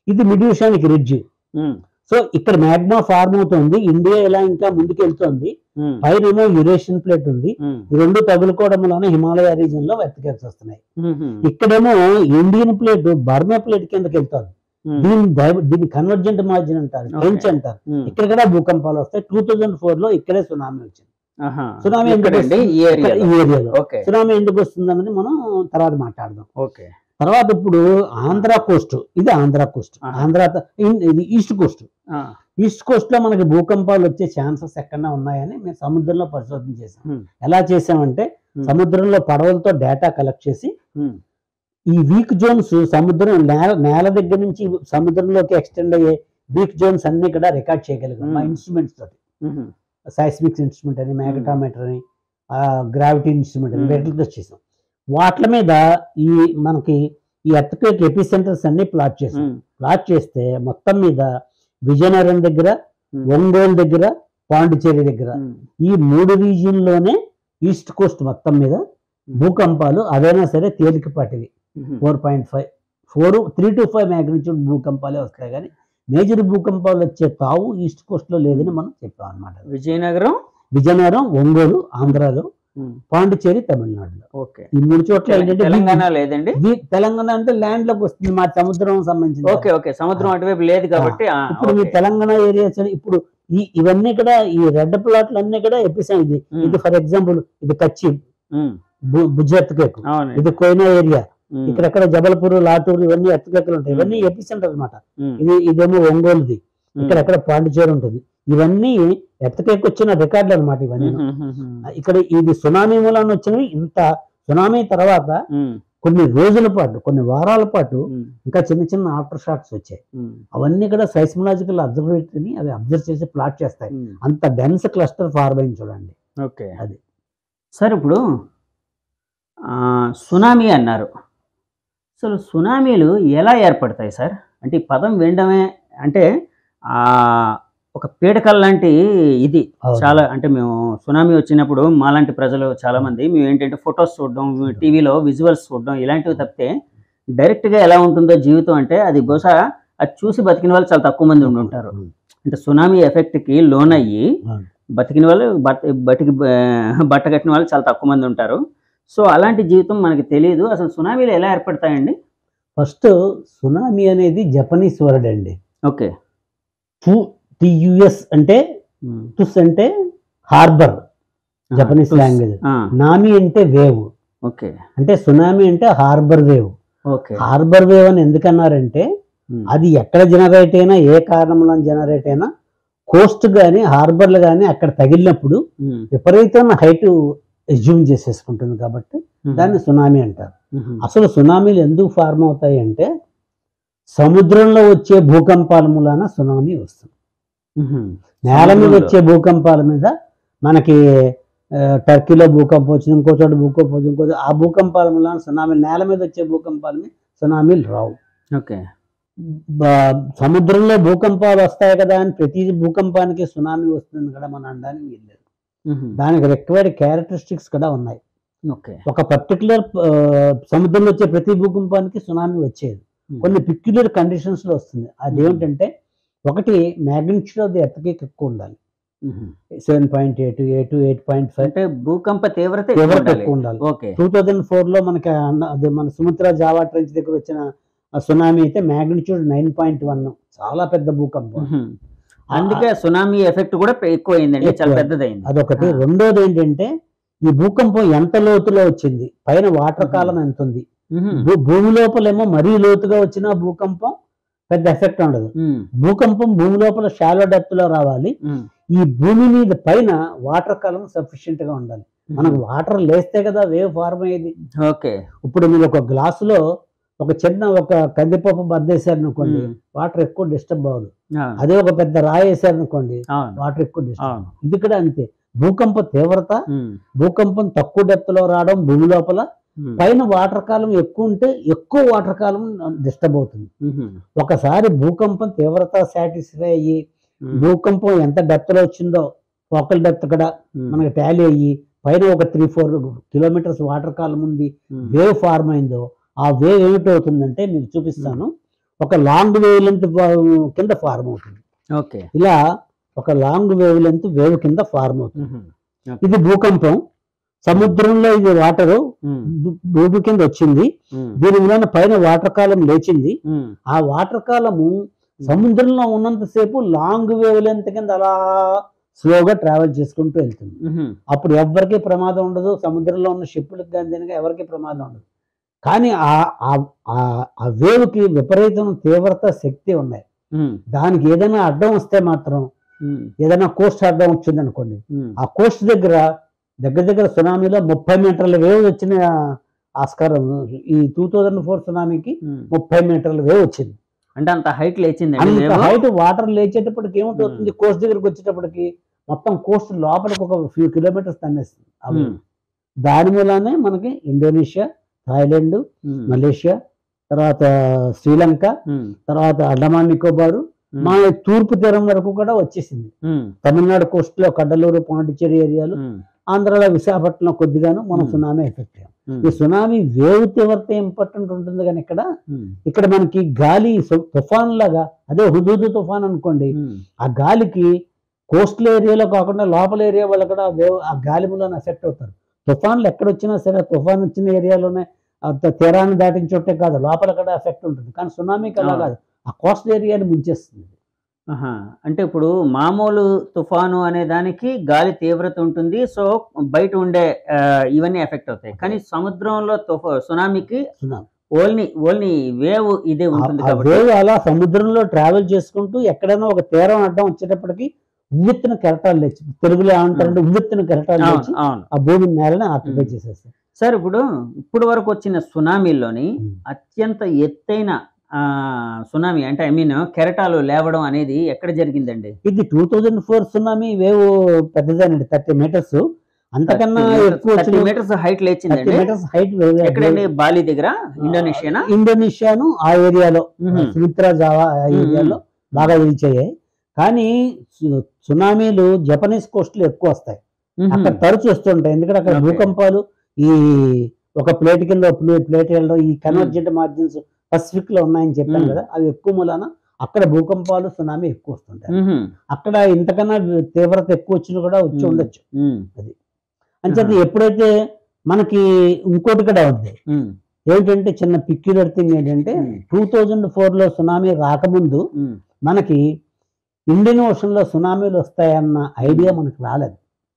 ఇది మిడ్ ఓషానిక్ రిడ్జ్ ఉమ్, సో ఇక్కడ మ్యాగ్మా ఫార్మ్ అవుతుంది ఇండియా ఇలా ఇంకా ముందుకు వెళ్తుంది ఉమ్, పైన యురేషియన్ ప్లేట్ ఉంది ఉమ్, ఈ రెండు తగులుకోవడం వలన హిమాలయ రీజన్ లో వెతకాల్సి వస్తున్నాయి ఉమ్, ఇక్కడేమో ఇండియన్ ప్లేట్ బర్మా ప్లేట్ కిందకి వెళ్తుంది ఉమ్, దీని డైవ- దీన్ని కన్వర్జెంట్ మార్జిన్ అంటారు Okay. ఫ్రెంచ్ అంటారు ఉమ్. ఇక్కడ కూడా భూకంపాలు వస్తాయి టూ థౌజండ్ ఫోర్ లో ఇక్కడే సునామీ వచ్చింది ఆహా. సునామీ ఎందుకు ఎక్కడండి? వస్తుంది? ఈ ఇక్కడ ఏరియాలో ఈ ఏరియాలో ఓకే సునామీ ఎందుకు వస్తుంది అన్నది మనం తర్వాత మాట్లాడదాం ఓకే తర్వాత ఇప్పుడు ఆంధ్ర కోస్ట్ ఇది ఆంధ్ర కోస్ట్ ఆహా. ఆంధ్ర త- ఇన్- ఇది ఈస్ట్ కోస్ట్ ఆ, ఈస్ట్ కోస్ట్ లో మనకి భూకంపాలు వచ్చే ఛాన్సెస్ ఎక్కడన్నా ఉన్నాయని మేము సముద్రంలో పరిశోధన చేసాం Hmm. ఎలా చేసామంటే Hmm. సముద్రంలో పడవలతో డేటా కలెక్ట్ చేసి ఉమ్, ఈ వీక్ జోన్స్ సముద్రం నేల నేల దగ్గర నుంచి సముద్రంలోకి ఎక్స్టెండ్ అయ్యే వీక్ జోన్స్ అన్ని కూడా రికార్డ్ చేయగలిగాం మా Hmm. ఇన్స్ట్రుమెంట్స్ తోటి ఉమ్, సైస్మిక్స్ ఇన్స్ట్రుమెంట్ అని మ్యాగ్నటోమీటర్ అని గ్రావిటీ ఇన్స్ట్రుమెంట్ అని Hmm. వీటితో చేసాం వాటి మీద ఈ మనకి ఈ ఎర్త్క్వేక్ ఎపి సెంటర్స్ అన్ని ప్లాట్ చేసాం ఉమ్, ప్లాట్ చేస్తే మొత్తం మీద విజయనగరం దగ్గర Hmm. ఒంగోలు దగ్గర పాండిచేరి దగ్గర ఉమ్, ఈ మూడు region లోనే ఈస్ట్ కోస్ట్ మొత్తం మీద భూకంపాలు అదైనా సరే తేలికపాటివి um, four point five four three two five magnitude భూకంపాలే వస్తాయి కానీ మేజర్ భూకంపాలు వచ్చే తావు ఈస్ట్ కోస్ట్ లో లేదని మనం చెప్పాం అనమాట విజయనగరం విజయనగరం ఒంగోలు ఆంధ్రాలో ఉమ్, పాండిచేరి తమిళనాడులో ఓకే ఈ మూడు చోట్ల ఏంటంటే తెలంగాణ లేదండి వీ- తెలంగాణ అంటే ల్యాండ్ లోకి వస్తుంది మా సముద్రం సంబంధించి ఓకే ఓకే సముద్రం అటువైపు లేదు కాబట్టి ఆ, ఇప్పుడు మీ ఓకే. తెలంగాణ ఏరియాస్ ఇప్పుడు ఈ ఇవన్నీ కూడా ఈ రెడ్ ప్లాట్లు అన్ని కూడా ఎపిసైడ్ ఇది ఉమ్, ఇది ఫర్ ఎగ్జాంపుల్ ఇది కచ్చి ఉమ్, బుజ్జ ఎత్తుకేకు అవునండి ఇది కోయినా ఏరియా ఉమ్, ఇక్కడెక్కడ జబల్పూర్ లాటూర్ ఇవన్నీ ఎత్తుకెక్కలు ఉంటాయి ఇవన్నీ ఎపిసెంటర్ అన్నమాట ఉమ్, ఇది ఇదేమో ఒంగోలుది ఉమ్, ఇక్కడెక్కడ పాండిచేరి ఉంటుంది ఇవన్నీ ఎత్తకేకి వచ్చిన రికార్డులు అనమాట ఇవన్నీ ఉమ్, ఉమ్, ఉమ్, ఇక్కడ ఇది సునామీ మూలాన్ని వచ్చినవి ఇంత సునామీ తర్వాత ఉమ్, కొన్ని రోజుల పాటు కొన్ని వారాల పాటు ఉమ్, ఇంకా చిన్న చిన్న ఆఫ్టర్ షాక్స్ వచ్చాయి ఉమ్, అవన్నీ కూడా సైస్మలాజికల్ అబ్జర్వేటరీని అవి అబ్జర్వ్ చేసి ప్లాట్ చేస్తాయి ఉమ్. అంత డెన్స్ క్లస్టర్ ఫార్మ్ అయింది చూడండి ఓకే అది. సార్ ఇప్పుడు ఆ, సునామీ అన్నారు అసలు సునామీలు ఎలా ఏర్పడతాయి సార్ అంటే ఈ పదం వినడమే అంటే ఆ, ఒక పీడకల లాంటి ఇది అవును. చాలా అంటే మేము సునామీ వచ్చినప్పుడు మాలాంటి ప్రజలు చాలా మంది మేము ఏంటంటే ఫొటోస్ చూడడం టీవీలో విజువల్స్ చూడడం ఇలాంటివి తప్పితే డైరెక్ట్గా ఎలా ఉంటుందో జీవితం అంటే అది బహుశా అది చూసి బతికిన వాళ్ళు చాలా తక్కువ మంది ఉండి ఉంటారు అంటే సునామీ ఎఫెక్ట్కి లోన్ అయ్యి అవును. బతికిన వాళ్ళు బట్ బతికి బట్ట కట్టిన వాళ్ళు చాలా తక్కువ మంది ఉంటారు సో అలాంటి జీవితం మనకి తెలియదు అసలు సునామీలు ఎలా ఏర్పడతాయండి ఫస్ట్ సునామీ అనేది జపనీస్ వర్డ్ అండి ఓకే టు టియుఎస్ అంటే టుస్ అంటే హార్బర్ జపనీస్ లాంగ్వేజ్ నామి అంటే వేవ్ ఓకే అంటే సునామీ అంటే harbour wave okay harbour wave అని ఎందుకన్నారంటే అది ఎక్కడ జనరేట్ అయినా ఏ కారణంలో జనరేట్ అయినా కోస్ట్ కానీ హార్బర్లు కానీ అక్కడ తగిలినప్పుడు విపరీతమైన హైట్ ఎజ్యూమ్ చేసేసుకుంటుంది కాబట్టి దాన్ని సునామీ అంటారు అసలు సునామీలు ఎందుకు ఫార్మ్ అవుతాయి అంటే సముద్రంలో వచ్చే భూకంపాల మూలాన సునామీ వస్తుంది నేల మీద సముద్రంలో. వచ్చే భూకంపాల మీద మనకి ఆ, టర్కీలో భూకంపం వచ్చింది ఇంకో చోట భూకంపం వచ్చింది ఇంకో చోట- ఆ భూకంపాల మూలాన సునామీలు నేల మీద వచ్చే భూకంపాల మీద సునామీలు రావు ఓకే బ- సముద్రంలో భూకంపాలు వస్తాయి కదా అని ప్రతి భూకంపానికి సునామీ వస్తుంది కదా మనం అనడానికి వీల్లేదు దానికి రిక్వైర్డ్ క్యారెక్టరిస్టిక్స్ కూడా ఉన్నాయి ఓకే ఒక పర్టికులర్ సముద్రంలో వచ్చే ప్రతి భూకంపానికి సునామీ వచ్చేది కొన్ని పిక్యులర్ కండిషన్స్ లో వస్తుంది అది ఏమిటంటే ఒకటి మ్యాగ్నిట్యూడ్ ఆఫ్ ది ఎర్త్కి ఎక్కువ ఉండాలి seven point eight eight eight point five అంటే భూకంప తీవ్రత ఎక్కువ తీవ్రత ఉండాలి. ఎక్కువ ఉండాలి ఓకే టూ థౌజండ్ ఫోర్ లో మనకి అన్న- అదే మన సుమిత్ర జావా ట్రెంచ్ దగ్గర వచ్చిన ఆ సునామీ అయితే మ్యాగ్నిట్యూడ్ నైన్ పాయింట్ వన్ చాలా పెద్ద భూకంపం మ్మ్. అందుకే సునామీ ఎఫెక్ట్ కూడా పె- ఎక్కువ అయిందండి చాలా ఎక్కువ. పెద్దదైంది అదొకటి ఆ. రెండోది ఏంటంటే ఈ భూకంపం ఎంత లోతులో వచ్చింది పైన వాటర్ మ్మ్. కాలం ఎంత ఉంది మ్మ్. భూ- భూమి లోపలేమో మరీ లోతుగా వచ్చిన భూకంపం పెద్ద ఎఫెక్ట్ ఉండదు మ్మ్. భూకంపం భూమి లోపల షాలో డెప్త్ లో రావాలి మ్మ్. ఈ భూమి మీద పైన వాటర్ కాలం సఫిషియెంట్ గా ఉండాలి మనకు వాటర్ లేస్తే కదా వేవ్ ఫార్మ్ అయ్యేది ఓకే ఇప్పుడు మీరు ఒక గ్లాసులో ఒక చిన్న ఒక కందిపప్పు బద్దేశారు అనుకోండి మ్మ్. వాటర్ ఎక్కువ డిస్టర్బ్ అవ్వదు ఆ, అదే ఒక పెద్ద రాయి వేసారు అనుకోండి అవును వాటర్ ఎక్కువ డిస్టర్బ్ అవును ఇది కూడా అంతే భూకంప తీవ్రత మ్మ్. భూకంపం తక్కువ డెప్త్ లో రావడం భూమి లోపల మ్మ్. పైన వాటర్ కాలం ఎక్కువ ఉంటే ఎక్కువ వాటర్ కాలం డిస్టర్బ్ అవుతుంది మ్మ్. ఒకసారి భూకంపం తీవ్రత సాటిస్ఫై అయ్యి మ్మ్. భూకంపం ఎంత డెప్త్ లో వచ్చిందో ఫోకల్ డెప్త్ కూడా మ్మ్. మనకి టాలీ అయ్యి పైన ఒక త్రీ ఫోర్ కిలోమీటర్స్ వాటర్ కాలం ఉంది మ్మ్. వేవ్ ఫార్మ్ అయిందో ఆ వేవ్ ఏమిటవుతుందంటే మీకు చూపిస్తాను ఒక లాంగ్ వేవ్ లెంత్ కింద ఫార్మ్ అవుతుంది ఓకే ఇలా ఒక లాంగ్ వేవ్ లెంత్ వేవ్ కింద ఫార్మ్ అవుతుంది మ్మ్. ఇది భూకంపం సముద్రంలో ఇది వాటరు మ్మ్. భూమి కింద వచ్చింది మ్మ్. దీని వలన పైన వాటర్ కాలం లేచింది మ్మ్. ఆ వాటర్ కాలము సముద్రంలో ఉన్నంతసేపు లాంగ్ వేవ్ లెంత్ కింద అలా స్లోగా ట్రావెల్ చేసుకుంటూ వెళ్తుంది మ్మ్. అప్పుడు ఎవరికి ప్రమాదం ఉండదు సముద్రంలో ఉన్న షిప్పులకు కానీ దీనికి ఎవరికి ప్రమాదం ఉండదు కానీ ఆ ఆ- ఆ- ఆ వేవ్కి విపరీతం తీవ్రత శక్తి ఉన్నాయి మ్మ్. దానికి ఏదైనా అడ్డం వస్తే మాత్రం మ్మ్. ఏదైనా కోస్ట్ అడ్డం వచ్చింది అనుకోండి మ్మ్. ఆ కోస్ట్ దగ్గర దగ్గర దగ్గర సునామీలో ముప్పై మీటర్ల వేవ్ వచ్చిన ఆస్కారం ఈ టూ థౌజండ్ ఫోర్ సునామీకి మ్మ్. ముప్పై మీటర్ల వేవ్ వచ్చింది అంటే అంత హైట్ లేచిందండి అంత వేవ్? హైట్ వాటర్ లేచేటప్పటికి ఏమిటవుతుంది కోస్ట్ దగ్గరకు వచ్చేటప్పటికి మొత్తం కోస్ట్ లోపలికి ఒక ఫ్యూ కిలోమీటర్స్ తన్నేస్తుంది ఆ wave. మ్మ్. దాని మూలానే మనకి ఇండోనేషియా థాయిలాండ్ మ్మ్. మలేషియా తర్వాత శ్రీలంక మ్మ్. తర్వాత అండమాన్ నికోబారు మ్మ్. మన తూర్పు తీరం వరకు కూడా వచ్చేసింది మ్మ్. తమిళనాడు కోస్ట్ లో కడ్డలూరు పాండిచ్చేరి ఏరియాలు మ్మ్. ఆంధ్రాలో విశాఖపట్నం కొద్దిగాను మనం మ్మ్. సునామీ ఎఫెక్ట్ అయ్యాం మ్మ్. ఈ సునామీ వేవ్ తీవ్రత ఇంపార్టెంట్ ఉంటుంది కానీ ఇక్కడ మ్మ్. ఇక్కడ మనకి గాలి సు- తుఫాన్ లాగా అదే హుదూదు తుఫాన్ అనుకోండి మ్మ్. ఆ గాలికి కోస్టల్ ఏరియాలో కాకుండా లోపల ఏరియా వాళ్ళు కూడా వేవ్ ఆ గాలి మూలన ఎఫెక్ట్ అవుతారు తుఫాన్లు ఎక్కడ వచ్చినా సరే తుఫాన్ వచ్చిన ఏరియాలోనే ఆ త- తీరాన్ని దాటిన చోటే కాదు లోపల కూడా ఎఫెక్ట్ ఉంటుంది కానీ సునామీకి అలా అవును. కాదు ఆ కోస్టల్ ఏరియాని ముంచేస్తుంది ఆహా. అంటే ఇప్పుడు మామూలు తుఫాను అనే దానికి గాలి తీవ్రత ఉంటుంది సో బయట ఉండే ఆ, ఇవన్నీ ఎఫెక్ట్ అవుతాయి కానీ సముద్రంలో తుఫా సునామీకి సునామీ ఓన్లీ ఓన్లీ వేవ్ ఇదే ఉంటుంది ఆ కాబట్టి వేవ్ అలా సముద్రంలో ట్రావెల్ చేసుకుంటూ ఎక్కడైనా ఒక తీరం అడ్డం వచ్చేటప్పటికి ఉవ్వెత్తున కెరటాలు లేచి తెలుగులో ఏమంటారంటే ఉవ్వెత్తున కెరటాలు లేచి అవును అవును ఆ భూమి నేలని ఆక్యుపై ఉమ్. చేసేస్తాయి సార్ ఇప్పుడు ఇప్పుడు వరకు వచ్చిన సునామీల్లోని ఉమ్. అత్యంత ఎత్తైన ఆ, సునామీ అంటే ఐ మీన్ కెరటాలు లేవడం అనేది ఎక్కడ జరిగిందండి ఇది two thousand four tsunami wave పెద్దదేనండి థర్టీ మీటర్స్ అంతకన్నా ఎక్కువ థర్టీ వచ్చిన మీటర్స్ హైట్ థర్టీ లేచిందండి మీటర్స్ హైట్ ఎక్కడండి బాలి దగ్గర ఇండోనేషియానా ఇండోనేషియాను ఆ ఏరియాలో మ్మ్. సుమిత్రా జావా ఆ మ్మ్. ఏరియాలో బాగా రీచ్ అయ్యాయి కానీ సు- సునామీలు జపనీస్ కోస్ట్లు ఎక్కువ వస్తాయి మ్మ్. అక్కడ తరచు వస్తుంటాయి ఎందుకంటే అక్కడ Okay. భూకంపాలు ఈ ఒక ప్లేట్ కింద ప్లేట్ వెళ్ళడం ఈ కన్వర్జెంట్ మార్జిన్స్ పసిఫిక్ లో ఉన్నాయని చెప్పాను మ్మ్. కదా అవి ఎక్కువ మూలాన అక్కడ భూకంపాలు సునామీ ఎక్కువ వస్తుంటాయి మ్మ్. అక్కడ ఇంతకన్నా తీవ్రత ఎక్కువ వచ్చినా కూడా వచ్చి మ్మ్. ఉండొచ్చు మ్మ్. అంచేత ఆహా. ఎప్పుడైతే మనకి ఇంకోటి కూడా ఉంది మ్మ్. ఏంటంటే చిన్న పిక్యులర్ థింగ్ ఏంటంటే మ్మ్. టూ థౌజండ్ లో సునామీ రాకముందు మ్మ్. మనకి ఇండియన్ ఓషన్ లో సునామీలు వస్తాయన్న ఐడియా మనకు రాలేదు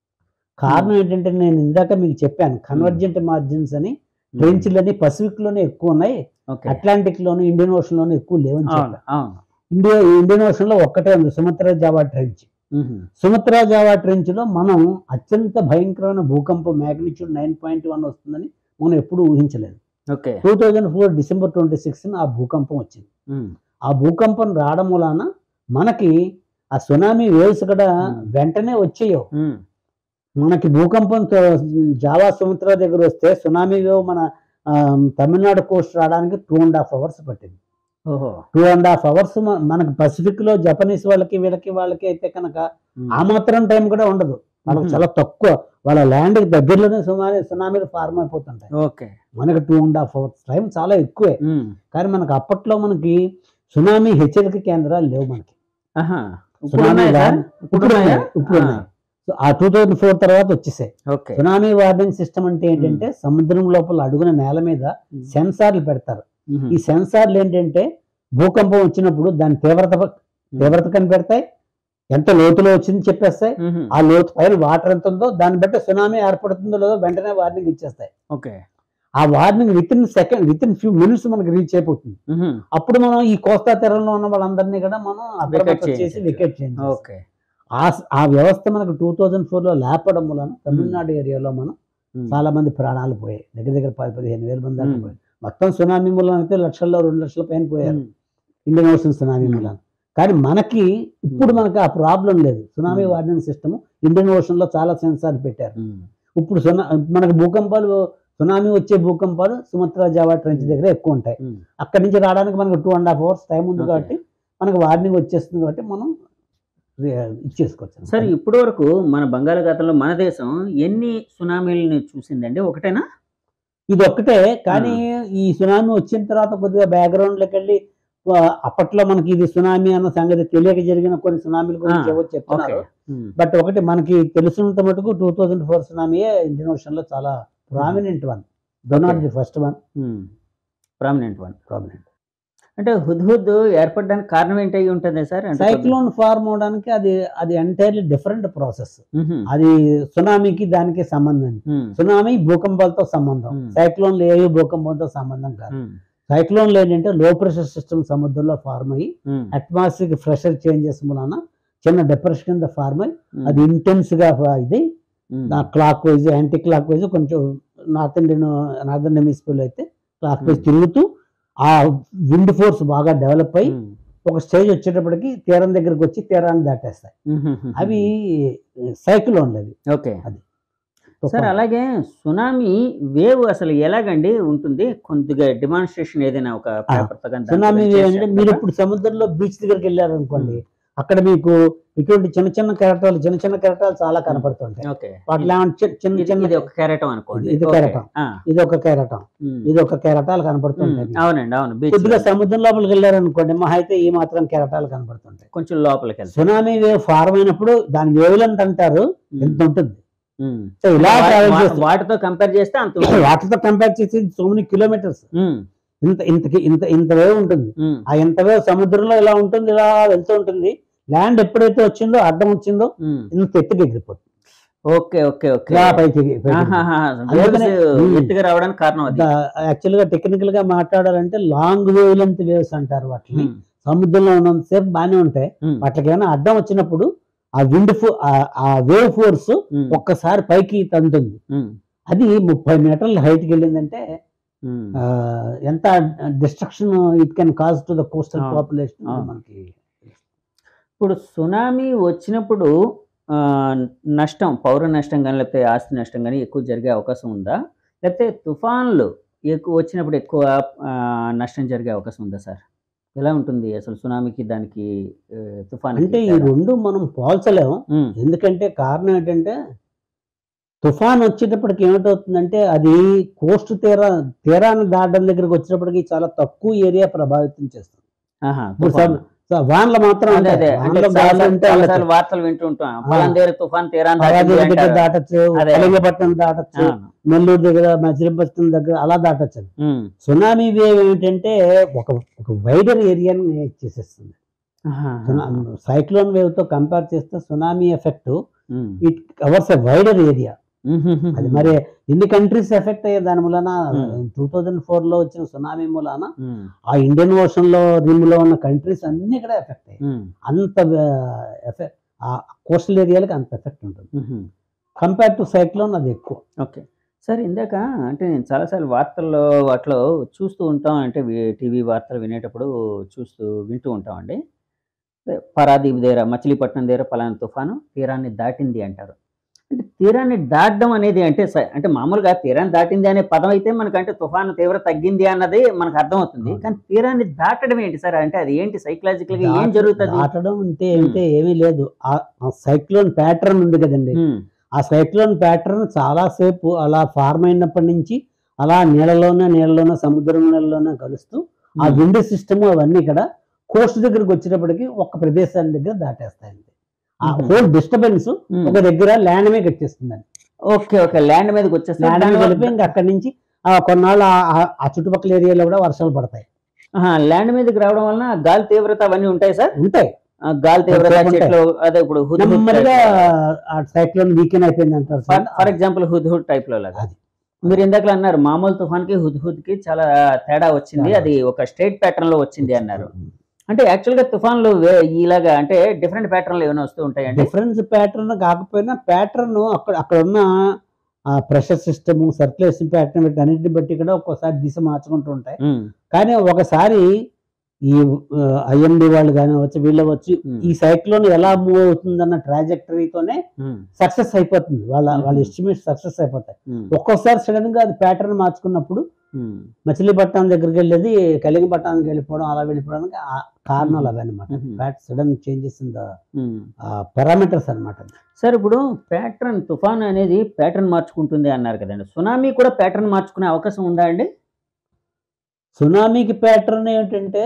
కారణం ఏంటంటే నేను ఇందాక మీకు చెప్పాను కన్వర్జెంట్ మార్జిన్స్ అని ట్రెంచ్లని పసిఫిక్ లోనే ఎక్కువ ఉన్నాయి ఓకే అట్లాంటిక్ లోను ఇండియన్ ఓషన్ లోను ఎక్కువ లేవని అవును చెప్పాను అవును ఇండియా ఇండియన్ ఓషన్ లో ఒక్కటే ఉంది Sumatra Java trench hmm. Sumatra Java trench లో మనం అత్యంత భయంకరమైన భూకంపం మ్యాగ్నిట్యూడ్ నైన్ పాయింట్ వన్ వస్తుందని మనం ఎప్పుడూ ఊహించలేదు okay two thousand four December twenty six ఆ భూకంపం వచ్చింది మ్మ్. ఆ భూకంపం రావడం వలన మనకి ఆ సునామీ వేవ్స్ కూడా Hmm. వెంటనే వచ్చేయవు మ్మ్. మనకి భూకంపం తో- జావా సముద్ర దగ్గర వస్తే సునామీ వేవ్ మన ఆ, తమిళనాడు కోస్ట్ రావడానికి టూ అండ్ హాఫ్ అవర్స్ పట్టింది ఓహో టూ అండ్ హాఫ్ అవర్స్ మనకి పసిఫిక్ లో జపనీస్ వాళ్ళకి వీళ్ళకి వాళ్ళకి అయితే కనుక మ్మ్. ఆ మాత్రం టైం కూడా ఉండదు వాళ్ళకి మ్మ్. చాలా తక్కువ వాళ్ళ ల్యాండ్ దగ్గరలోనే సునామీ సునామీలు ఫార్మ్ అయిపోతుంటాయి ఓకే మనకి two and half hours time చాలా ఎక్కువే మ్మ్. కానీ మనకి అప్పట్లో మనకి సునామీ హెచ్చరిక కేంద్రాలు లేవు మనకి ఆహా. ఇప్పుడు సునామీ ఉన్నాయా సార్? వార్న్- ఇప్పుడు ఇప్పుడు ఉన్నాయా? ఉన్నాయి, ఇప్పుడు ఆ. ఉన్నాయి. సో ఆ టూ థౌజండ్ ఫోర్ తర్వాత వచ్చేసాయి ఓకే సునామీ వార్నింగ్ సిస్టమ్ అంటే ఏంటంటే సముద్రం లోపల అడుగున నేల మీద మ్మ్. సెన్సార్లు పెడతారు మ్మ్. ఈ సెన్సార్లు ఏంటంటే భూకంపం వచ్చినప్పుడు దాని తీవ్రత తీవ్రత కనిపెడతాయి ఎంత లోతులో వచ్చింది చెప్పేస్తాయి మ్మ్. ఆ లోతు పైన వాటర్ ఎంత ఉందో దాన్ని బట్టి సునామీ ఏర్పడుతుందో లేదో వెంటనే వార్నింగ్ ఇచ్చేస్తాయి ఓకే ఆ warning within second within few minutes మనకి రీచ్ అయిపోతుంది మ్మ్. అప్పుడు మనం ఈ కోస్తా తీరంలో ఉన్న వాళ్ళందరినీ కూడా మనం అప్రమత్తం చేసి చేయించచ్చు. వికెట్ చేయండి ఓకే ఆ ఆ వ్యవస్థ మనకు టూ థౌజండ్ ఫోర్లో లేపడం వలన తమిళనాడు ఏరియాలో మనం మ్మ్. చాలా మంది ప్రాణాలు పోయాయి దగ్గర దగ్గర పది పదిహేను వేల మంది దాకా మ్మ్. పోయారు మొత్తం సునామీ మూలం అయితే లక్షల్లో రెండు లక్షల పైన పోయారు hmm. Indian Ocean tsunami hmm. మూలం కానీ మనకి ఇప్పుడు మ్మ్. మనకి ఆ ప్రాబ్లం లేదు tsunami hmm. Warning system Indian Ocean లో చాలా సెన్సార్ పెట్టారు మ్మ్. ఇప్పుడు సునా మనకి భూకంపాలు సునామీ వచ్చే భూకంపాలు సుమత్రా జావా ట్రెంచ్ దగ్గర ఎక్కువ ఉంటాయి మ్మ్. అక్కడి నుంచి రావడానికి మనకు two and half hours time ఉంది Okay. కాబట్టి మనకు వార్నింగ్ వచ్చేస్తుంది కాబట్టి మనం రి- ఇచ్చేసుకోవచ్చు సరే ఇప్పటి వరకు మన బంగాళాఖాతంలో మన దేశం ఎన్ని సునామీలను చూసిందండి ఒకటేనా ఇది ఒక్కటే కానీ ఈ సునామీ వచ్చిన తర్వాత కొద్దిగా బ్యాక్గ్రౌండ్ లోకి వెళ్ళి ఆ, అప్పట్లో మనకి ఇది సునామీ అన్న సంగతి తెలియక జరిగిన కొన్ని సునామీల గురించి ఆ, ఎవరు ఓకే చెప్తున్నారు బట్ ఒకటి మనకి తెలిసినంత మటుకు టూ థౌజండ్ ఫోర్ సునామీయే ఇండియన్ ఓషన్ లో చాలా prominent one though not the first one prominent one prominent అంటే హుద్హుద్ ఏర్పడడానికి కారణం ఏంటి అయి ఉంటుంది సార్ అంటే సైక్లోన్ ఫార్మ్ అవడానికి అది అది ఎంటైర్లీ డిఫరెంట్ ప్రాసెస్ మ్మ్. అది సునామీకి దానికి సంబంధం మ్మ్. సునామీ భూకంపాలతో సంబంధం Hmm. సైక్లోన్లు ఏవి భూకంపంతో సంబంధం కాదు మ్మ్. సైక్లోన్లు ఏంటంటే లో ప్రెషర్ సిస్టమ్ సముద్రంలో ఫార్మ్ అయ్యి మ్మ్. అట్మాస్ఫియర్ ప్రెషర్ చేంజెస్ మూలన చిన్న డిప్రెషన్ కింద ఫార్మ్ అయ్యి మ్మ్. అది ఇంటెన్స్ గా ఇది hmm. Clockwise anticlockwise కొంచెం నార్త్ ఇండియన్ నార్దర్న్ హెమిస్ఫియర్ అయితే క్లాక్ వైజ్ Hmm. తిరుగుతూ ఆ విండ్ ఫోర్స్ బాగా డెవలప్ అయ్యి మ్మ్. ఒక స్టేజ్ వచ్చేటప్పటికి తీరం దగ్గరికి వచ్చి తీరాన్ని దాటేస్తాయి మ్మ్. అవి సైక్లోన్లు అవి ఓకే సార్ అలాగే సునామీ వేవ్ అసలు ఎలాగండి ఉంటుంది కొద్దిగా డిమాన్స్ట్రేషన్ ఏదైనా ఒక పేపర్ తో కానీ సునామీ దాంట్లో అంటే చేసి మీరు చెప్తారా? ఇప్పుడు సముద్రంలో బీచ్ దగ్గరికి వెళ్ళారు అనుకోండి అక్కడ మీకు ఇటువంటి చిన్న చిన్న కెరటాలు చిన్న చిన్న కెరటాలు చాలా కనపడుతుంటాయి ఓకే వాటిలో ఏమంటే చి- చిన్న ఇది- చిన్న ఇది ఒక కెరటం అనుకోండి ఇది ఓకే. కెరటం. ఆ. ఇది ఒక కెరటం మ్మ్. ఇది ఒక కెరటాలు మ్మ్. కనపడుతుంటాయి మీకు. అవునండి అవును బీచ్ కొద్దిగా సముద్రం లోపలికి వెళ్ళారు అనుకోండి మహా అయితే ఈ మాత్రం కెరటాలు కనపడుతుంటాయి కొంచెం లోపలికి వెళ్తాం సునామీ వేవ్ ఫార్మ్ అయినప్పుడు దాని వేవ్ లెంత్ అంటారు ఎంత ఉంటుంది మ్మ్. సో ఇలా వా- ట్రావెల్ వా- చేస్తుంది వాటితో కంపేర్ చేస్తే అంత ఉంటుంది. వాటితో కంపేర్ చేసి సో మెనీ కిలోమీటర్స్ మ్మ్. ఇంత ఇంతకి ఇంత ఇంత వేవ్ ఉంటుంది మ్మ్. ఆ ఎంత వేవ్ సముద్రంలో ఇలా ఉంటుంది ఇలా వెళ్తూ ఉంటుంది ల్యాండ్ ఎప్పుడైతే వచ్చిందో అడ్డం వచ్చిందో మ్మ్. ఇంత ఎత్తుకి ఎగిరిపోతుంది ఓకే ఓకే ఓకే ఇలా పైకి ఎగిరి- పైకి ఎగిరి- ఆహాహా. అందుకనే- waves మ్మ్. ఎత్తుగా రావడానికి కారణం అది యాక్చువల్ గా టెక్నికల్ గా మాట్లాడాలంటే లాంగ్ వేవ్ లెంత్ వేవ్స్ అంటారు వాటిని మ్మ్. సముద్రంలో ఉన్నంతసేపు బాగానే ఉంటాయి మ్మ్. వాటికి ఏమైనా అడ్డం వచ్చినప్పుడు ఆ విండ్ ఫో ఆ వేవ్ ఫోర్స్ మ్మ్. ఒక్కసారి పైకి తంతుంది మ్మ్. అది ముప్పై మీటర్ల హైట్కి వెళ్ళిందంటే మ్మ్. ఆ, ఎంత destruction it can cause to the coastal అవును. పాపులేషన్ అవును. మనకి ఇప్పుడు సునామీ వచ్చినప్పుడు ఆ, నష్టం పౌర నష్టం కానీ లేకపోతే ఆస్తి నష్టం కానీ ఎక్కువ జరిగే అవకాశం ఉందా లేకపోతే తుఫాన్లు ఎక్కువ వచ్చినప్పుడు ఎక్కువ ఆ, నష్టం జరిగే అవకాశం ఉందా సార్ ఎలా ఉంటుంది అసలు సునామీకి దానికి ఆ, తుఫాన్ అంటే ఈ రెండు మనం పోల్చలేము ఎందుకంటే కారణం ఏంటంటే తుఫాన్ వచ్చేటప్పటికి ఏమిటవుతుందంటే అది కోస్ట్ తీరా తీరాన్ని దాటడం దగ్గరికి వచ్చేటప్పటికి చాలా తక్కువ ఏరియా ప్రభావితం చేస్తుంది ఇప్పుడు సమ్- సో వానలు మాత్రం అదే ఉంటాయి. అదే అంటే వానలో గాలి చాలాసార్లు- ఉంటే చాలాసార్లు వెళ్ళచ్చు. వార్తలు వింటూ ఉంటాం పలానా దగ్గర తుఫాన్ తీరాన్ని దాటింది పరాజీ దగ్గర అంటారు. దాటచ్చు అదే. కలింగపట్నం దాటచ్చు అవును. నెల్లూరు దగ్గర మచిలీపట్నం దగ్గర అలా దాటచ్చు ఉమ్. సునామీ వేవ్ ఏమిటంటే ఒక ఒక వైడర్ ఏరియాని చేసేస్తుంది ఆహా. సైక్లోన్ వేవ్ తో కంపేర్ చేస్తే tsunami effect um. It covers a wider area ఉహుహుహు. అది మరి ఎన్ని కంట్రీస్ ఎఫెక్ట్ అయ్యే దాని మూలన Hmm. టూ థౌజండ్ ఫోర్ లో వచ్చిన సునామీ మూలాన ఉమ్. ఆ ఇండియన్ ఓషన్ లో రిమ్ లో ఉన్న కంట్రీస్ అన్ని కూడా ఎఫెక్ట్ అయ్యాయి ఉమ్. అంత ఎఫెక్ట్ ఆ కోస్టల్ ఏరియాలకి అంత ఎఫెక్ట్ ఉంటుంది ఉహు. కంపేర్ టు సైక్లోన్ అది ఎక్కువ ఓకే సార్ ఇందాక అంటే నేను చాలాసార్లు వార్తల్లో వాటిలో చూస్తూ ఉంటాం అంటే టీవీ వార్తలు వినేటప్పుడు చూస్తూ వింటూ ఉంటామండి అదే పరాదీప్ దగ్గర మచిలీపట్నం దగ్గర పలానా తుఫాను తీరాన్ని దాటింది అంటారు అంటే తీరాన్ని దాటడం అనేది అంటే స- అంటే మామూలుగా తీరాన్ని దాటింది అనే పదం అయితే మనకంటే తుఫాను తీవ్ర తగ్గింది అన్నది మనకు అర్థమవుతుంది అవును. కానీ తీరాన్ని దాటడం ఏంటి సార్ అంటే అది ఏంటి సైకలాజికల్ గా ఏం దాట- జరుగుతుంది దాటడం అంటే అంటే ఏమీ లేదు ఆ సైక్లోన్ ప్యాటర్న్ ఉంది కదండి ఉమ్, ఆ సైక్లోన్ ప్యాటర్న్ చాలా సేపు అలా ఫార్మ్ అయినప్పటి నుంచి అలా నీళ్ళలోనే నీళ్ళలోనే సముద్రం నీళ్ళలోనే కలుస్తూ ఆ ఉమ్, విండ్ సిస్టమ్ అవన్నీ ఇక్కడ కోస్ట్ దగ్గరికి వచ్చేటప్పటికి ఒక ప్రదేశాన్ని దగ్గర దాటేస్తాయండి ఆ Mhm. హోల్ డిస్టర్బెన్స్ ఉమ్. ఒక దగ్గర ల్యాండ్ మీద వచ్చేస్తుందండి ఓకే ఓకే ల్యాండ్ మీదకి వచ్చేస్తే ల్యాండ్ మీద దానివల్ల- వెళ్ళిపోయి ఇంకా అక్కడి నుంచి ఆ కొన్నాళ్ళు ఆ- ఆ- ఆ చుట్టుపక్కల ఏరియాలో కూడా వర్షాలు పడతాయి ఆహా, ల్యాండ్ మీదకి రావడం వలన గాలి తీవ్రత అవన్నీ ఉంటాయి సార్ ఉంటాయి ఆ, గాలి తీవ్రత ఉంటాయి. చెట్లు అదే ఇప్పుడు హుద్ హుద్ నెమ్మదిగా type. ఆ సైక్లోన్ వీకెన్ అయిపోయింది అంటారు for for example Hudhud type లో లాగా అది. మీరు ఇందాక అన్నారు మామూలు తుఫాన్ కి హుద్ హుద్ కి చాలా తేడా వచ్చింది తేడా అది ఒక స్ట్రేట్ ప్యాటర్న్ లో వచ్చింది అన్నారు అంటే యాక్చువల్ గా తుఫాన్లు వే- ఇలాగా అంటే డిఫరెంట్ ప్యాటర్న్ లో ఏమైనా వస్తూ ఉంటాయండి డిఫరెన్స్ ప్యాటర్న్ కాకపోయినా ప్యాటర్న్ అక్కడ అక్కడ ఉన్న ఆ ప్రెషర్ సిస్టమ్ సర్క్యులేషన్ ప్యాటర్న్ వీటన్నిటిని బట్టి కూడా ఒక్కోసారి దిశ మార్చుకుంటూ ఉంటాయి ఉమ్, కానీ ఒకసారి ఈ ఐఎండి వాళ్ళు కానీ వచ్చి వీళ్ళు వచ్చి ఉమ్, ఈ సైక్లోన్ ఎలా మూవ్ అవుతుందన్న ట్రాజెక్టరీతోనే ఉమ్, సక్సెస్ అయిపోతుంది వాళ్ళ వాళ్ళ Mhm. ఎస్టిమేట్ సక్సెస్ అయిపోతాయి ఉమ్, ఒక్కోసారి సడన్ గా అది ప్యాటర్న్ మార్చుకున్నప్పుడు ఉమ్, మచిలీపట్నం దగ్గరికి వెళ్ళేది కలింగపట్నానికి వెళ్ళిపోవడం అలా వెళ్ళిపోవడానికి ఆ కారణాలు అవే అనమాట Mhm. Sudden changes in the um. Parameters అనమాట సార్ ఇప్పుడు ప్యాటర్న్ తుఫాన్ అనేది ప్యాటర్న్ మార్చుకుంటుంది అన్నారు కదండి సునామీ కూడా ప్యాటర్న్ మార్చుకునే అవకాశం ఉందా అండి సునామీకి ప్యాటర్న్ ఏంటంటే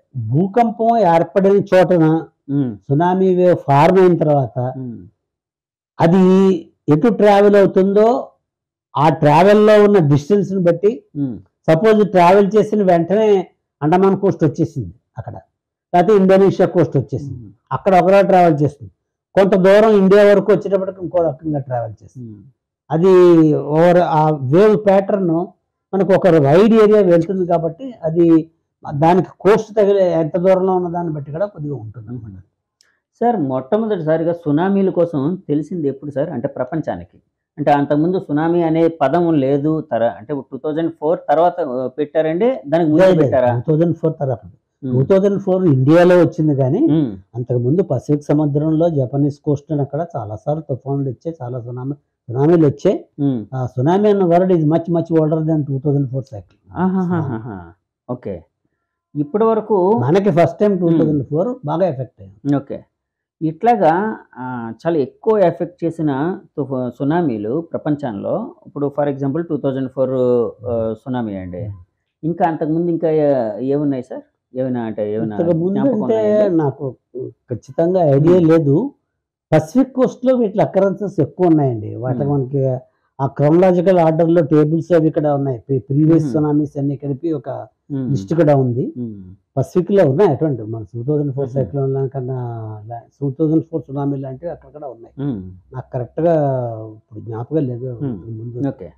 భూకంపం ఏర్పడిన చోటన ఉమ్, సునామీ వేవ్ ఫార్మ్ అయిన తర్వాత ఉమ్, అది ఎటు ట్రావెల్ అవుతుందో ఆ ట్రావెల్లో ఉన్న డిస్టెన్స్ని బట్టి ఉమ్, సపోజ్ ట్రావెల్ చేసిన వెంటనే అండమాన్ కోస్ట్ వచ్చేసింది అక్కడ లేకపోతే ఇండోనేషియా కోస్ట్ వచ్చేసింది ఉమ్, అక్కడ ఒకలా ట్రావెల్ చేస్తుంది కొంత దూరం ఇండియా వరకు వచ్చేటప్పటికి ఇంకో రకంగా ట్రావెల్ చేస్తుంది ఉమ్. అది ఓవర్ ఆ వేవ్ ప్యాటర్న్ మనకు ఒక వైడ్ ఏరియా వెళ్తుంది కాబట్టి అది దానికి కోస్ట్ తగిలే ఎంత దూరంలో ఉన్న దాన్ని బట్టి కూడా కొద్దిగా ఉంటుంది అనమాట సార్ మొట్టమొదటిసారిగా సునామీల కోసం తెలిసింది ఎప్పుడు సార్ అంటే ప్రపంచానికి అంటే అంతకుముందు సునామీ అనే పదం లేదు తర అంటే టూ థౌజండ్ ఫోర్ తర్వాత ఆ, పెట్టారండి దానికి ముందు పెట్టారా టూ థౌజండ్ ఫోర్ తర్వాత ఉమ్, టూ థౌజండ్ ఫోర్ ఇండియాలో వచ్చింది కానీ ఉమ్, అంతకుముందు పసిఫిక్ సముద్రంలో జపనీస్ కోస్ట్ అక్కడ చాలాసార్లు తుఫాన్లు వచ్చాయి చాలా సునామీ సునామీలు వచ్చాయి ఉమ్. ఆ సునామీ అన్న వర్డ్ ఇది much much older than two thousand four cycle ఆహాహాహా. ఓకే ఇప్పటి వరకు మనకి first time two thousand four బాగా ఎఫెక్ట్ అయ్యింది ఓకే ఇట్లాగా ఆ, చాలా ఎక్కువ ఎఫెక్ట్ చేసిన తుఫా సునామీలు ప్రపంచంలో ఇప్పుడు for example two thousand four tsunami అండి ఇంకా అంతకుముందు ఇంకా ఏ- ఏమున్నాయి సార్ ఏమైనా అంటే ఏమైనా ఇంతకు ముందు జ్ఞాపకం అంటే ఉన్నాయండి? నాకు ఖచ్చితంగా ఐడియా లేదు పసిఫిక్ కోస్ట్ లో వీటి అకరెన్సెస్ ఎక్కువ ఉన్నాయండి వాటికి Hmm. మనకి ఆ క్రొనలాజికల్ ఆర్డర్ లో టేబుల్స్ అవి ఇక్కడ ఉన్నాయి ప్రీవియస్ Hmm. సునామీస్ అన్ని కలిపి ఒక ఉమ్, లిస్ట్ కూడా ఉంది ఉమ్, పసిఫిక్ లో ఉన్నాయి అటువంటి మన two thousand four Mhm. Cyclone కన్నా టూ థౌజండ్ ఫోర్ సునామీ లాంటివి అక్కడ కూడా ఉన్నాయి ఉమ్, నాకు కరెక్ట్ గా ఇప్పుడు జ్ఞాపకం లేదు Hmm. ముందు ఓకే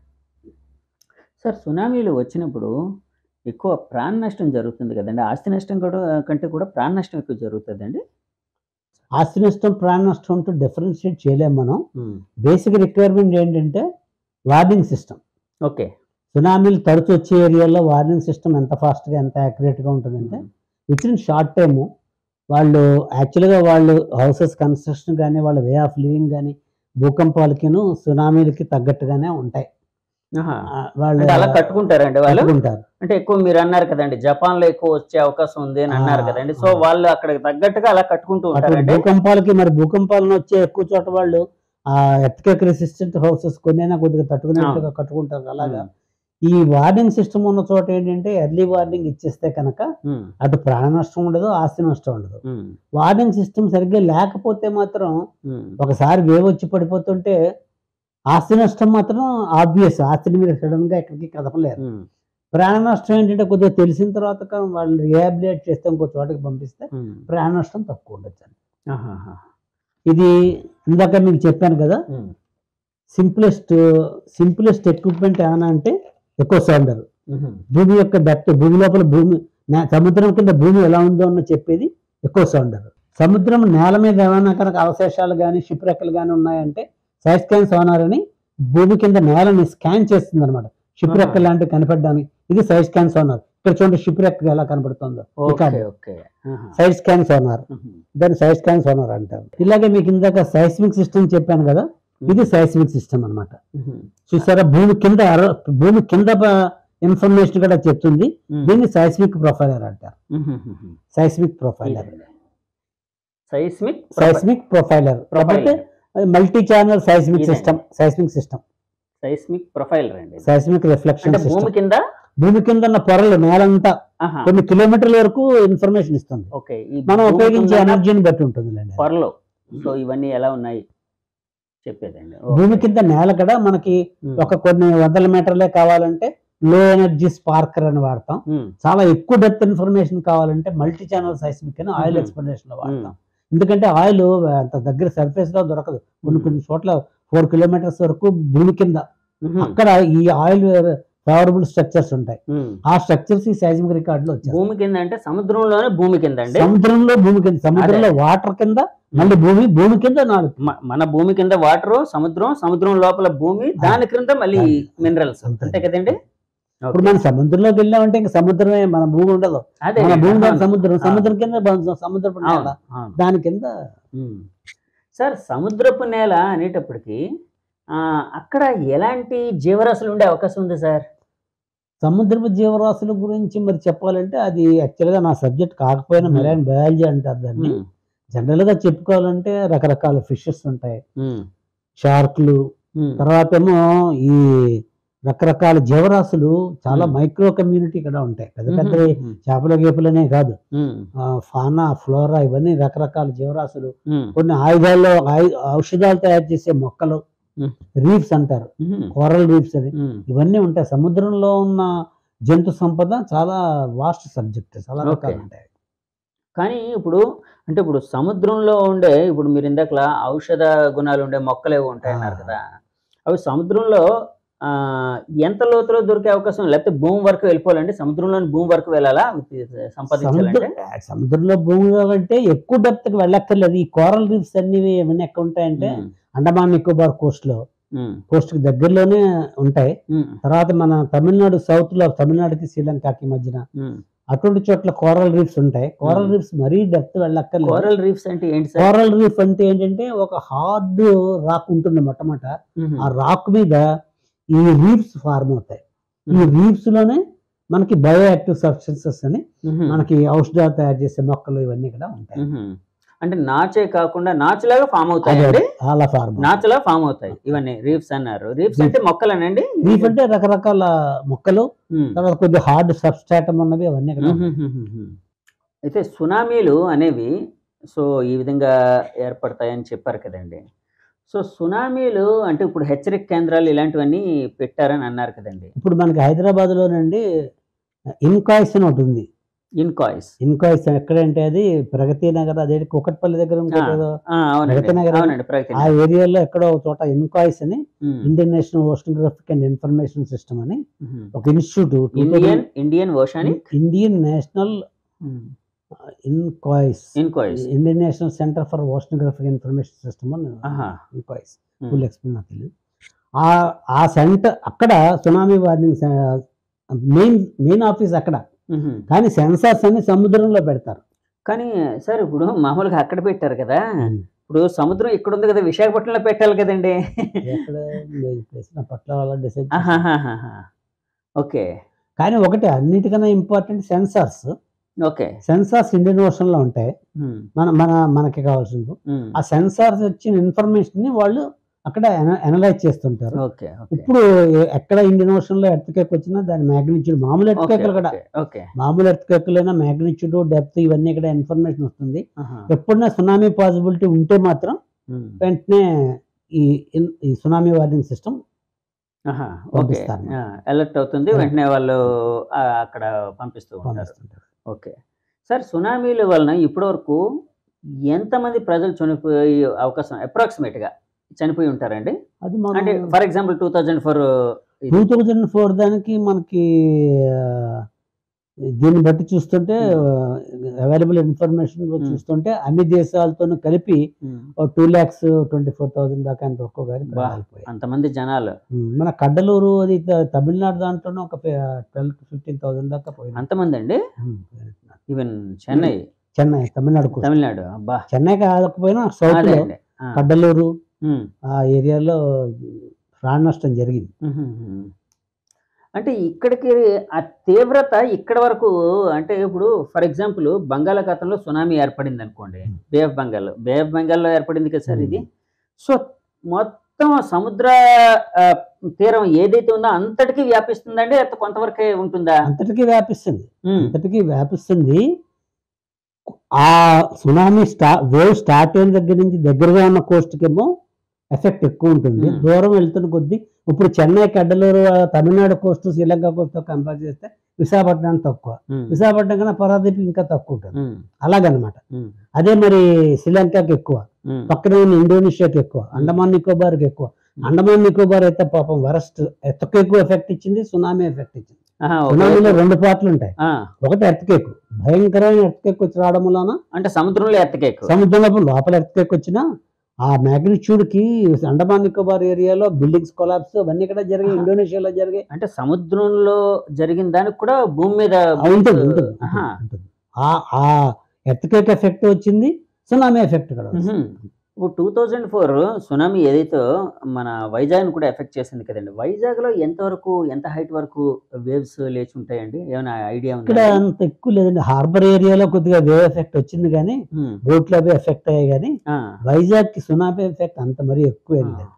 సార్ సునామీలు వచ్చినప్పుడు ఎక్కువ ప్రాణ నష్టం జరుగుతుంది కదండి ఆస్తి నష్టం కూడా కంటే కూడా ప్రాణ నష్టం ఎక్కువ జరుగుతుందండి ఆస్తి నష్టం ప్రాణ నష్టం అంటూ డిఫరెన్షియేట్ చేయలేము మనం బేసిక్ రిక్వైర్మెంట్ ఏంటంటే వార్నింగ్ సిస్టమ్ ఓకే సునామీలు తరచు వచ్చే ఏరియాలో వార్నింగ్ సిస్టమ్ ఎంత ఫాస్ట్గా ఎంత యాక్యురేట్గా ఉంటుందంటే విత్ ఇన్ షార్ట్ టైము వాళ్ళు యాక్చువల్గా వాళ్ళు హౌసెస్ కన్స్ట్రక్షన్ కానీ వాళ్ళ వే ఆఫ్ లివింగ్ కానీ భూకంపాలకిను సునామీలకి తగ్గట్టుగానే ఉంటాయి ఆహా. ఆ, వాళ్ళు అంటే అలా కట్టుకుంటారండి వాళ్ళు కట్టుకుంటారు అంటే ఎక్కువ మీరు అన్నారు కదండి జపాన్ లో ఎక్కువ వచ్చే అవకాశం ఉంది అని అన్నారు ఆ, కదండి సో ఆ. వాళ్ళు అక్కడికి తగ్గట్టుగా అలా కట్టుకుంటూ అటువంటి ఉంటారండి భూకంపాలకి మరి భూకంపాలను వచ్చే ఎక్కువ చోట వాళ్ళు ఆ ఎర్త్కేక్ రెసిస్టెంట్ హౌసెస్ కొన్నైనా కొద్దిగా తట్టుకునేట్టుగా కట్టుకుంటారు అలాగా ఈ వార్నింగ్ సిస్టమ్ ఉన్న చోట ఏంటంటే ఎర్లీ వార్నింగ్ ఇచ్చేస్తే కనుక ఉమ్, అటు ప్రాణ నష్టం ఉండదు ఆస్తి నష్టం ఉండదు ఉమ్, వార్నింగ్ సిస్టమ్ సరిగ్గా లేకపోతే మాత్రం ఉమ్, ఒకసారి వేవ్ వచ్చి పడిపోతుంటే ఆస్తి నష్టం మాత్రం ఆబ్వియస్ ఆస్తిని మీరు సడన్ గా ఎక్కడికి కదపలేరు ఉమ్, ప్రాణ నష్టం ఏంటంటే కొద్దిగా తెలిసిన తర్వాత కా- వాళ్ళని రిహాబిలిటేట్ చేస్తే ఇంకో చోటకి పంపిస్తే ఉమ్. ప్రాణ నష్టం తక్కువ ఉండొచ్చు ఆహాహా. ఇది ఇందాక మీకు చెప్పాను కదా ఉమ్, సింప్లెస్ట్ సింప్లెస్ట్ ఎక్విప్మెంట్ ఏమైనా అంటే ఎక్కువ సౌండర్ ఉమ్, భూమి యొక్క డెప్త్ భూమి లోపల భూమి నే- సముద్రం కింద భూమి ఎలా ఉందో అన్న చెప్పేది ఎక్కువ సౌండర్ సముద్రం నేల మీద ఏమైనా కనుక అవశేషాలు కానీ షిప్ రెక్కలు కానీ ఉన్నాయంటే సైడ్ స్కాన్ సోనార్ అని భూమి కింద నేలని స్కాన్ చేస్తుంది అనమాట షిప్ రెక్క ఆహా. లాంటివి కనపడడానికి ఇది సైడ్ స్కాన్ సోనార్ ఇక్కడ చూడండి షిప్ రెక్క ఎలా కనపడుతుందో ఓకే ఓకే ఆహా. సైడ్ స్కాన్ సోనార్ ఉమ్, దాన్ని సైడ్ స్కాన్ సోనార్ అంటారు ఇలాగే మీకు ఇందాక సైస్మిక్ సిస్టమ్ చెప్పాను కదా ఇది సైస్మిక్ సిస్టమ్ అన్నమాట ఉమ్, చూసారా భూమి కింద అర- భూమి కింద ఇన్ఫర్మేషన్ కూడా చెప్తుంది ఉమ్, దీన్ని సైస్మిక్ ప్రొఫైలర్ అంటారు um, um, um. Seismic profiler seismic seismic profiler profile కాకపోతే మల్టీ ఛానల్ సైస్మిక్ ఇదే. System seismic system seismic profiler అండి సైస్మిక్ రిఫ్లెక్షన్ అంటే భూమి సిస్టమ్ కింద భూమి కింద ఉన్న పొరలు నేలంతా ఆహా. కొన్ని కిలోమీటర్ల వరకు ఇన్ఫర్మేషన్ ఇస్తుంది ఓకే ఈ మనం భూమి ఉపయోగించే కింద ఎనర్జీని బట్టి ఉంటుందిలేండి పొరలు సో ఇవన్నీ ఎలా ఉన్నాయి చెప్పేదండి ఓకే. భూమి కింద నేల కూడా మనకి ఉమ్, ఒక కొన్ని వందల మీటర్లే కావాలంటే లో ఎనర్జీ స్పార్కర్ అని వాడతాం ఉమ్, చాలా ఎక్కువ డెప్త్ ఇన్ఫర్మేషన్ కావాలంటే మల్టీ ఛానల్ సైస్మిక్ అని ఆయిల్ Mhm. ఎక్స్ప్లెనేషన్ లో ఉమ్, వాడతాం ఎందుకంటే ఆయిల్ అంత దగ్గర సర్ఫేస్ లో దొరకదు కొన్ని కొన్ని చోట్ల ఫోర్ కిలోమీటర్స్ వరకు భూమి కింద ఉమ్, అక్కడ ఈ ఆయిల్ ఫేవరబుల్ స్ట్రక్చర్స్ ఉంటాయి ఉమ్. ఆ స్ట్రక్చర్స్ ఈ సైజ్మిక్ రికార్డ్ లో వచ్చాయి భూమి కింద అంటే సముద్రంలోనే భూమి కింద అండి సముద్రంలో భూమి కింద సముద్రంలో వాటర్ కింద మళ్ళీ భూమి భూమి కింద నాలుగు మ- మన భూమి కింద వాటర్ సముద్రం సముద్రం లోపల భూమి దాని క్రింద మళ్ళీ దాని- మినరల్స్ అంతే. అంతే కదండి ఇప్పుడు మనం సముద్రంలోకి వెళ్ళామంటే ఇంకా సముద్రమే మన భూమి ఉండదు అదే మన భూమి కాదు అవును. సముద్రం ఆ. సముద్రం కింద బ- సముద్రపు నేల అవును, అవును. దాని కింద ఉమ్. సార్ సముద్రపు నేల అనేటప్పటికి ఆ, అక్కడ ఎలాంటి జీవరాశులు ఉండే అవకాశం ఉంది సార్ సముద్రపు జీవరాశుల గురించి మరి చెప్పాలంటే అది యాక్చువల్గా నా సబ్జెక్ట్ కాకపోయినా Hmm. మెరైన్ బయాలజీ అంటారు దాన్ని ఉమ్, జనరల్ గా చెప్పుకోవాలంటే రకరకాల ఫిషెస్ ఉంటాయి ఉమ్, షార్క్లు ఉమ్, తర్వాత ఏమో ఈ రకరకాల జీవరాశులు చాలా మ్మ్. మైక్రో కమ్యూనిటీ ఇక్కడ ఉంటాయి పెద్ద పెద్ద మ్మ్. చేపల గీపలనే కాదు మ్మ్. ఆ, ఫానా ఫ్లోరా ఇవన్నీ రకరకాల జీవరాశులు మ్మ్. కొన్ని ఆయుధాల్లో ఆయు- ఔషధాలు తయారు చేసే మొక్కలు మ్మ్. రీఫ్స్ అంటారు మ్మ్. కోరల్ రీఫ్స్ అని మ్మ్. ఇవన్నీ ఉంటాయి సముద్రంలో ఉన్న జంతు సంపద చాలా వాస్ట్ సబ్జెక్ట్ చాలా Okay. రకాలు ఉంటాయి కానీ ఇప్పుడు అంటే ఇప్పుడు సముద్రంలో ఉండే ఇప్పుడు మీరు ఇందాకలా ఔషధ గుణాలు ఉండే మొక్కలు ఏవో ఉంటాయి అన్నారు ఆ. కదా అవి సముద్రంలో ఆ, ఎంత లోతులో దొరికే అవకాశం లేకపోతే భూమి వరకు వెళ్ళిపోవాలండి సముద్రంలోని భూమి వరకు వెళ్ళాలా అవి తీ- సంపాదించాలంటే సముద్ర సముద్రంలో భూమిలో అంటే ఎక్కువ డెప్త్ కి వెళ్ళక్కర్లేదు ఈ కోరల్ రీఫ్స్ అన్ని ఇవన్నీ ఎక్కడ ఉంటాయంటే మ్మ్. అండమాన్ నికోబార్ కోస్ట్ లో మ్మ్. కోస్ట్ కి దగ్గరలోనే ఉంటాయి మ్మ్. తర్వాత మన తమిళనాడు సౌత్ లో తమిళనాడుకి శ్రీలంకకి మధ్యన మ్మ్. అటువంటి చోట్ల కోరల్ రీఫ్స్ ఉంటాయి కోరల్ మ్మ్. రీఫ్స్ మరీ డెప్త్ వెళ్ళక్కర్లేదు కోరల్ రీఫ్స్ అంటే ఏంటి సార్ కోరల్ రీఫ్ అంటే ఏంటంటే ఒక హార్డ్ రాక్ ఉంటుంది మొట్టమొదట మ్మ్. ఆ రాక్ మీద ఈ రీఫ్స్ ఫార్మ్ అవుతాయి ఈ మ్మ్. రీఫ్స్ లోనే మనకి బయో యాక్టివ్ సబ్స్టెన్సెస్ అని మ్మ్. మనకి ఔషధాలు తయారు చేసే మొక్కలు ఇవన్నీ కూడా ఉంటాయి మ్మ్. అంటే నాచే కాకుండా నాచులాగా ఫామ్ అదే అవుతాయండి అలా ఫార్మ్ నాచులా ఫామ్ అవుతాయి ఇవన్నీ రీఫ్స్ అన్నారు రీఫ్స్ Reef. అంటే మొక్కలేనండి రీఫ్ అంటే రకరకాల మొక్కలు మ్మ్. తర్వాత కొద్దిగా హార్డ్ సబ్స్టాటమ్ ఉన్నవి అవన్నీ కూడా ఉంటాయి. మ్మ్. అయితే సునామీలు అనేవి సో ఈ విధంగా ఏర్పడతాయని చెప్పారు కదండి సో సునామీలు అంటే ఇప్పుడు హెచ్చరిక కేంద్రాలు ఇలాంటివన్నీ పెట్టారని అన్నారు కదండి ఇప్పుడు మనకి హైదరాబాద్ లోనండి ఇన్కాయిస్ అని ఒకటి ఉంది ఇన్కాయిస్ ఇన్కాయిస్ ఎక్కడంటే అది ప్రగతి నగర్ అదే కుకట్పల్లి దగ్గర ఇంకోటి ఆ. ఏదో అవునండి ప్రగతి నగర్ అవునండి ప్రగతి ఆ ఏరియాలో ఎక్కడో ఒక చోట ఇన్కాయిస్ అని hmm. Indian National Oceanographic and Information System అని మ్మ్. ఒక institute Indian Indian oceanic Indian National INCOIS INCOIS Indian National Centre for Oceanographic Information System అని ఆహా. ఇన్కాయిస్ మ్మ్. ఫుల్ ఎక్స్ప్లెయిన్ నాకు తెలియదు ఆ ఆ సెంటర్ అక్కడ tsunami warning main main office అక్కడ మ్మ్. కానీ సెన్సార్స్ అన్ని సముద్రంలో పెడతారు కానీ సార్ ఇప్పుడు మామూలుగా అక్కడ పెట్టారు కదా ఇప్పుడు సముద్రం ఇక్కడ ఉంది కదా విశాఖపట్నంలో పెట్టాలి కదండి ఎక్కడ ప్లేస్ నా పట్ల వాళ్ళ డిసైడ్ ఆహాహాహాహా. ఓకే కానీ ఒకటి అన్నిటికన్నా important sensors okay sensors Indian Ocean లో ఉంటాయి మ్మ్. మన మన మనకి కావాల్సింది మ్మ్. ఆ సెన్సార్స్ వచ్చిన ఇన్ఫర్మేషన్ ని వాళ్ళు అక్కడ అనలైజ్ చేస్తుంటారు ఓకే ఓకే ఇప్పుడు ఎ- ఎక్కడ ఇండియన్ ఓషన్ లో ఎర్త్కేక్ వచ్చినా దాని మ్యాగ్నిట్యూడ్ మామూలు ఓకే ఎర్త్కేక్లు కూడా ఓకే, ఓకే మామూలు ఎర్త్కేక్లైనా మ్యాగ్నిట్యూడ్ డెప్త్ ఇవన్నీ ఇక్కడ ఇన్ఫర్మేషన్ వస్తుంది ఆహా. ఎప్పుడైనా సునామీ పాసిబిలిటీ ఉంటే మాత్రం మ్మ్. వెంటనే ఈ ఇన్- ఈ సునామీ వార్నింగ్ సిస్టమ్ ఆహా. ఓకే పంపిస్తారు. అలర్ట్ అవుతుంది Alert. వెంటనే వాళ్ళు ఆ, అక్కడ పంపిస్తూ ఉంటారు పంపిస్తుంటారు ఓకే సార్ సునామీల వలన ఇప్పటివరకు ఎంతమంది ప్రజలు చనిపోయే అవకాశం approximate గా చనిపోయి ఉంటారండి అది అంటే మనం for example two thousand four two thousand four దానికి మనకి ఆ, దీన్ని బట్టి చూస్తుంటే అవైలబుల్ ఇన్ఫర్మేషన్ చూస్తుంటే అన్ని దేశాలతోనూ కలిపి two lakhs twenty four thousand దాకా అంత ఒక్కో గారి బా. ప్రాణాలు పోయాయి. అంతమంది జనాలు ఉమ్, మన కడ్డలూరు అది త- తమిళనాడు దాంట్లోనే ఒక ట్వెల్వ్ టు ఫిఫ్టీన్ థౌసండ్ దాకా పోయింది అంతమంది అండి um, even Chennai Chennai Tamil Nadu coast. Tamil Nadu అబ్బా చెన్నై కాకపోయినా సౌత్ అదే లో అండి ఆ. కడ్డలూరు ఉమ్. ఆ ఏరియాలో ప్రాణ నష్టం జరిగింది మ్మ్. అంటే ఇక్కడికి ఆ తీవ్రత ఇక్కడ వరకు అంటే ఇప్పుడు ఫర్ ఎగ్జాంపుల్ బంగాళాఖాతంలో సునామీ ఏర్పడింది అనుకోండి bay of Bengal bay of బెంగాల్లో ఏర్పడింది కదా సార్ ఇది సో మొత్తం సముద్ర ఆ, తీరం ఏదైతే ఉందో అంతటికీ వ్యాపిస్తుందండి లేకపోతే కొంతవరకే ఉంటుందా అంతటికీ వ్యాపిస్తుంది మ్మ్. అంతటికీ వ్యాపిస్తుంది ఆ సునామీ స్టా వేవ్ స్టార్ట్ అయిన దగ్గర నుంచి దగ్గరగా ఉన్న కోస్ట్కి ఏమో ఎఫెక్ట్ ఎక్కువ ఉంటుంది Hmm. దూరం వెళ్తున్న కొద్దీ ఇప్పుడు చెన్నై కడ్డలూరు ఆ Tamil Nadu coast Sri Lanka coast compare చేస్తే విశాఖపట్నం తక్కువ మ్మ్. విశాఖపట్నం కన్నా పరాదీప్ ఇంకా తక్కువ ఉంటుంది మ్మ్. అలాగనమాట మ్మ్. అదే మరి శ్రీలంకకి ఎక్కువ మ్మ్. పక్కన ఉన్న ఇండోనేషియాకి ఎక్కువ అండమాన్ నికోబార్కి ఎక్కువ అండమాన్ నికోబార్ అయితే పాపం వరస్ట్ ఎత్తకు ఎక్కువ ఎఫెక్ట్ ఇచ్చింది సునామీ ఎఫెక్ట్ ఇచ్చింది ఆహా, ఓకే. సునామీలో రెండు పార్ట్లు ఉంటాయి ఆ, ఒకటి ఎర్త్కేక్ భయంకరమైన ఎర్త్కేక్ వచ్చి రావడం వలన అంటే సముద్రంలో ఎత్తకేకు సముద్రంలో లోపల ఎర్త్కేక్ వచ్చినా ఆ magnitude కి అండమాన్ నికోబార్ ఏరియాలో బిల్డింగ్స్ కొలాప్స్ అవన్నీ కూడా జరిగాయి ఆహా. ఇండోనేషియాలో జరిగాయి అంటే సముద్రంలో జరిగిన దానికి కూడా భూమి మీద ఆ, ఉంటుంది ఉంటుంది ఆహా. ఉంటుంది. ఆ ఆ ఎర్త్కేక్ ఎఫెక్ట్ వచ్చింది సునామీ ఎఫెక్ట్ కూడా వచ్చింది. మ్మ్. ఇప్పుడు టూ థౌజండ్ ఫోర్ సునామీ ఏదైతే మన వైజాగ్ కూడా ఎఫెక్ట్ చేసింది కదండి వైజాగ్ లో ఎంతవరకు ఎంత హైట్ వరకు వేవ్స్ లేచి ఉంటాయండి ఏమైనా ఐడియా ఇక్కడ ఉందా అంత ఎక్కువ లేదండి హార్బర్ ఏరియాలో కొద్దిగా వేవ్ ఎఫెక్ట్ వచ్చింది కానీ మ్మ్. బోట్లు అవి ఎఫెక్ట్ అయ్యాయి కానీ ఆ, వైజాగ్ కి సునామీ ఎఫెక్ట్ అంత మరీ ఎక్కువ ఏం ఆ. లేదు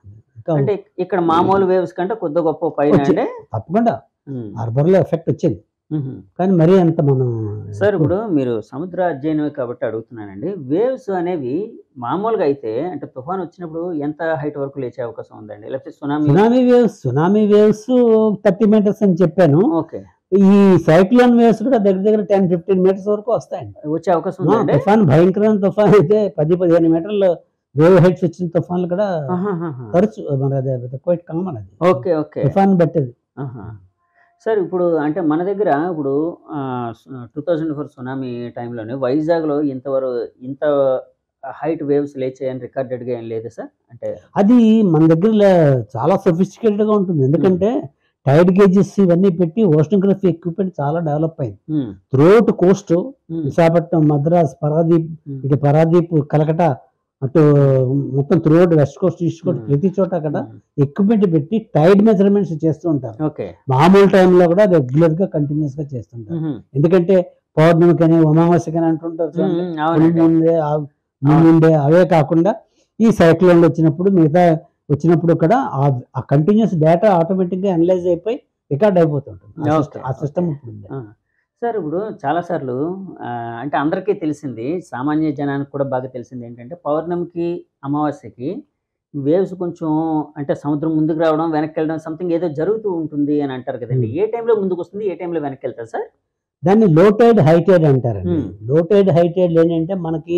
ఇంకా అంటే ఇక్కడ మామూలు వేవ్స్ కంటే కొద్ది గొప్ప పైన వచ్చి- అంటే తప్పకుండా ఉమ్, హార్బర్ లో ఎఫెక్ట్ వచ్చింది ఉహు. కానీ మరీ అంత మనం సార్ ఇప్పుడు మీరు సముద్ర అధ్యయనం కాబట్టి అడుగుతున్నానండి వేవ్స్ అనేవి మామూలుగా అయితే అంటే తుఫాన్ వచ్చినప్పుడు ఎంత హైట్ వరకు లేచే అవకాశం ఉందండి లేకపోతే tsunami tsunami waves tsunami waves thirty metres అని చెప్పాను ఓకే ఈ సైక్లోన్ వేవ్స్ కూడా దగ్గర దగ్గర టెన్ ఫిఫ్టీన్ మీటర్స్ వరకు వస్తాయండి వచ్చే అవకాశం ఆ, ఉందండి తుఫాన్ భయంకరమైన తుఫాన్ అయితే పది పదిహేను మీటర్ల వేవ్ హైట్స్ వచ్చిన తుఫాన్లు కూడా ఆహాహాహా. తరచు మన అదే క్వైట్ కామన్ అది ఓకే ఓకే తుఫాన్ బట్టది ఆహా. సార్ ఇప్పుడు అంటే మన దగ్గర ఇప్పుడు టూ థౌజండ్ ఫోర్ సునామీ టైంలోనే వైజాగ్లో ఇంతవరకు ఇంత హైట్ వేవ్స్ లేచాయని రికార్డెడ్గా ఏం లేదు సార్ అంటే అది మన దగ్గర లే- చాలా సొఫిస్టికేటెడ్ గా ఉంటుంది ఎందుకంటే టైడ్ గేజెస్ ఇవన్నీ పెట్టి ఓషనోగ్రఫీ ఎక్విప్మెంట్ చాలా డెవలప్ అయింది um, throughout coast um, Visakhapatnam Madras Paradip um. ఇటు పరాదీప్ కలకట అటు మొత్తం throughout west coast east coast Hmm. ప్రతి చోట అక్కడ ఉమ్, ఎక్విప్మెంట్ పెట్టి టైడ్ మెజర్మెంట్స్ చేస్తూ ఉంటారు ఓకే మామూలు టైంలో కూడా రెగ్యులర్ గా కంటిన్యూస్ గా చేస్తుంటారు ఉహుం. ఎందుకంటే పౌర్ణమికని అమావాస్యకని అంటుంటారు ఉమ్, చూడండి. ఉమ్, అవునండి ముందే ముందే అవే కాకుండా ఈ సైక్లోన్లు వచ్చినప్పుడు మిగతా వచ్చినప్పుడు కూడా ఆ- ఆ కంటిన్యూస్ డేటా ఆటోమేటిక్ గా అనలైజ్ అయిపోయి రికార్డ్ అయిపోతుంటుంది ఆ Okay, సిస్టమ్- ఆ సిస్టమ్ ఇప్పుడు ఉంది ఆ. సార్ ఇప్పుడు చాలాసార్లు ఆ, అంటే అందరికీ తెలిసింది సామాన్య జనానికి కూడా బాగా తెలిసింది ఏంటంటే పౌర్ణమికి అమావాస్యకి వేవ్స్ కొంచెం అంటే సముద్రం ముందుకు రావడం వెనక్కి వెళ్ళడం సంథింగ్ ఏదో జరుగుతూ ఉంటుంది అని అంటారు కదండి Hmm. ఏ టైంలో ముందుకు వస్తుంది ఏ టైంలో వెనక్కి వెళ్తారు సార్ దాన్ని లో టైడ్ హై టైడ్ అంటారండి Hmm. Low tide high tide ఏంటంటే మనకి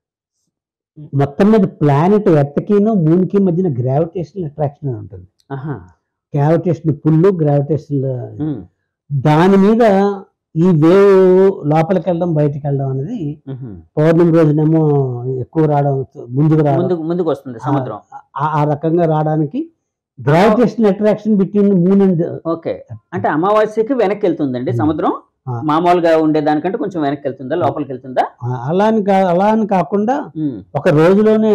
మొత్తం మీద ప్లానెట్ ఎర్త్కిను మూన్ కి మధ్యన గ్రావిటేషనల్ అట్రాక్షన్ అని ఉంటుంది ఆహా గ్రావిటేషన్ పుల్ గ్రావిటేషన్ ఉమ్, దాని మీద ఈ వేవ్ లోపలికి వెళ్ళడం బయటికి వెళ్ళడం అనేది ఉహుం. పౌర్ణమి రోజునేమో ఎక్కువ రావడం ముందుకు రావడం ముందుకు ముందుకు వస్తుంది సముద్రం ఆ- ఆ రకంగా రావడానికి gravitation attraction between moon and okay అంటే అమావాస్యకి వెనక్కి వెళ్తుందండి Hmm. సముద్రం ఆ. మామూలుగా ఉండే దానికంటే కొంచెం వెనక్కి వెళ్తుందా లోపలికి వెళ్తుందా అలా అని కా- అలా అని కాకుండా ఉమ్. ఒక రోజులోనే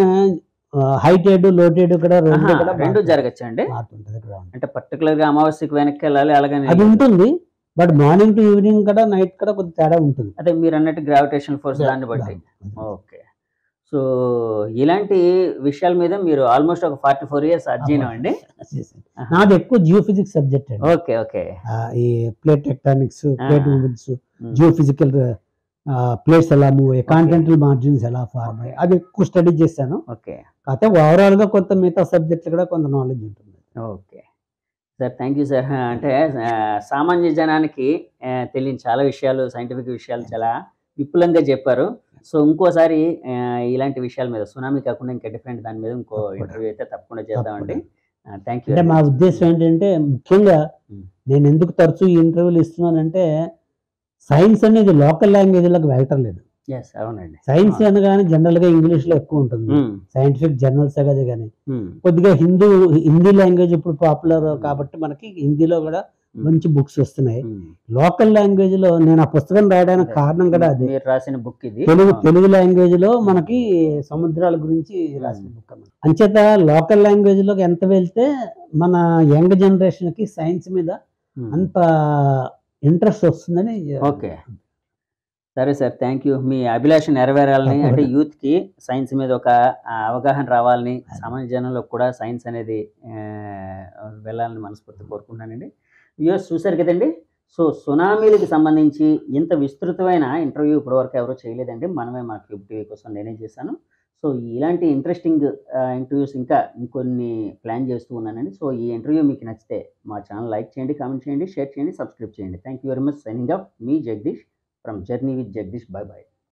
హై టైడ్ లో టైడ్ కూడా రెండు ఆహా, కూడా రెండు మారుతుంది. జరగచ్చండి మారుతుంటది ground. అంటే పర్టికులర్ గా అమావాస్యకి వెనక్కి వెళ్ళాలి అలాగని అది ఉంటుంది బట్ మార్నింగ్ టు ఈవినింగ్ కూడా నైట్ కూడా కొద్ది తేడా ఉంటుంది అదే మీరు అన్నట్టు గ్రావిటేషన్ ఫోర్స్ దాన్ని బట్టి ఓకే సో ఇలాంటి విషయాల మీద మీరు ఆల్మోస్ట్ ఒక ఫార్టీ ఫోర్ ఇయర్స్ అధ్యయనం అండి చేశాను. నాది ఎక్కువ జియో ఫిజిక్స్ సబ్జెక్ట్ అండి ఓకే ఓకే ఆ, ఈ plate tectonics plate Ah. Movements geophysical plates ఎలా మూవ్ అయ్యాయి కాంటినెంటల్ మార్జిన్స్ ఎలా ఫార్మ్ అయ్యాయి అది ఎక్కువ స్టడీ చేశాను ఓకే కాకపోతే ఓవరాల్ గా కొంత మిగతా సబ్జెక్టులు కూడా కొంత నాలెడ్జ్ ఉంటుంది okay sir thank you sir అంటే ఆ, సామాన్య జనానికి ఆ, తెలియని చాలా విషయాలు సైంటిఫిక్ విషయాలు చాలా విపులంగా చెప్పారు సో ఇంకోసారి ఆ, ఇలాంటి విషయాల మీద సునామీ కాకుండా ఇంకా డిఫరెంట్ దాని మీద ఇంకో తప్పకుండా. ఇంటర్వ్యూ అయితే తప్పకుండా చేద్దామండి థ్యాంక్ యూ అంటే మా ఉద్దేశం ఏంటంటే ముఖ్యంగా Hmm. నేను ఎందుకు తరచూ ఈ ఇంటర్వ్యూలు ఇస్తున్నానంటే సైన్స్ అనేది లోకల్ లాంగ్వేజ్లోకి వెళ్ళటం లేదు ఎస్ అవునండి సైన్స్ అనగానే జనరల్ గా ఇంగ్లీష్ లో ఎక్కువ ఉంటుంది ఉమ్, సైంటిఫిక్ జర్నల్స్ కదా కానీ ఉమ్, కొద్దిగా హిందూ హిందీ లాంగ్వేజ్ ఇప్పుడు పాపులర్ కాబట్టి మనకి హిందీలో కూడా మంచి బుక్స్ వస్తున్నాయి ఉమ్. లోకల్ లాంగ్వేజ్ లో నేను ఆ పుస్తకం రాయడానికి కారణం కూడా అదే మీరు రాసిన బుక్ ఇది తెలుగు తెలుగు లాంగ్వేజ్ లో మనకి సముద్రాల గురించి రాసిన బుక్ అన్నమాట అంచేత లోకల్ లాంగ్వేజ్ లోకి ఎంత వెళ్తే మన యంగ్ జనరేషన్ కి సైన్స్ మీద ఉమ్. అంత ఇంట్రెస్ట్ వస్తుందని ఓకే సరే సార్ థ్యాంక్ యూ మీ అభిలాష నెరవేరాలని తప్పకుండా. అంటే యూత్ కి సైన్స్ మీద ఒక ఆ, అవగాహన రావాలని సామాన్య జనంలో కూడా సైన్స్ అనేది ఆ, వెళ్ళాలని మనస్ఫూర్తి కోరుకుంటున్నానండి వ్యూస్ చూశారు కదండి సో సునామీలకి సంబంధించి ఇంత విస్తృతమైన ఇంటర్వ్యూ ఇప్పటివరకు ఎవరూ చేయలేదండి మనమే మా క్యూబ్ టీవీ కోసం నేనే చేశాను సో ఇలాంటి ఇంట్రెస్టింగ్ ఇంటర్వ్యూస్ ఇంకా ఇంకొన్ని ప్లాన్ చేస్తూ ఉన్నానండి సో ఈ ఇంటర్వ్యూ మీకు నచ్చితే మా ఛానల్ లైక్ చేయండి కామెంట్ చేయండి షేర్ చేయండి సబ్స్క్రైబ్ చేయండి thank you very much signing up మీ Jagadish from journey with Jagadish bye by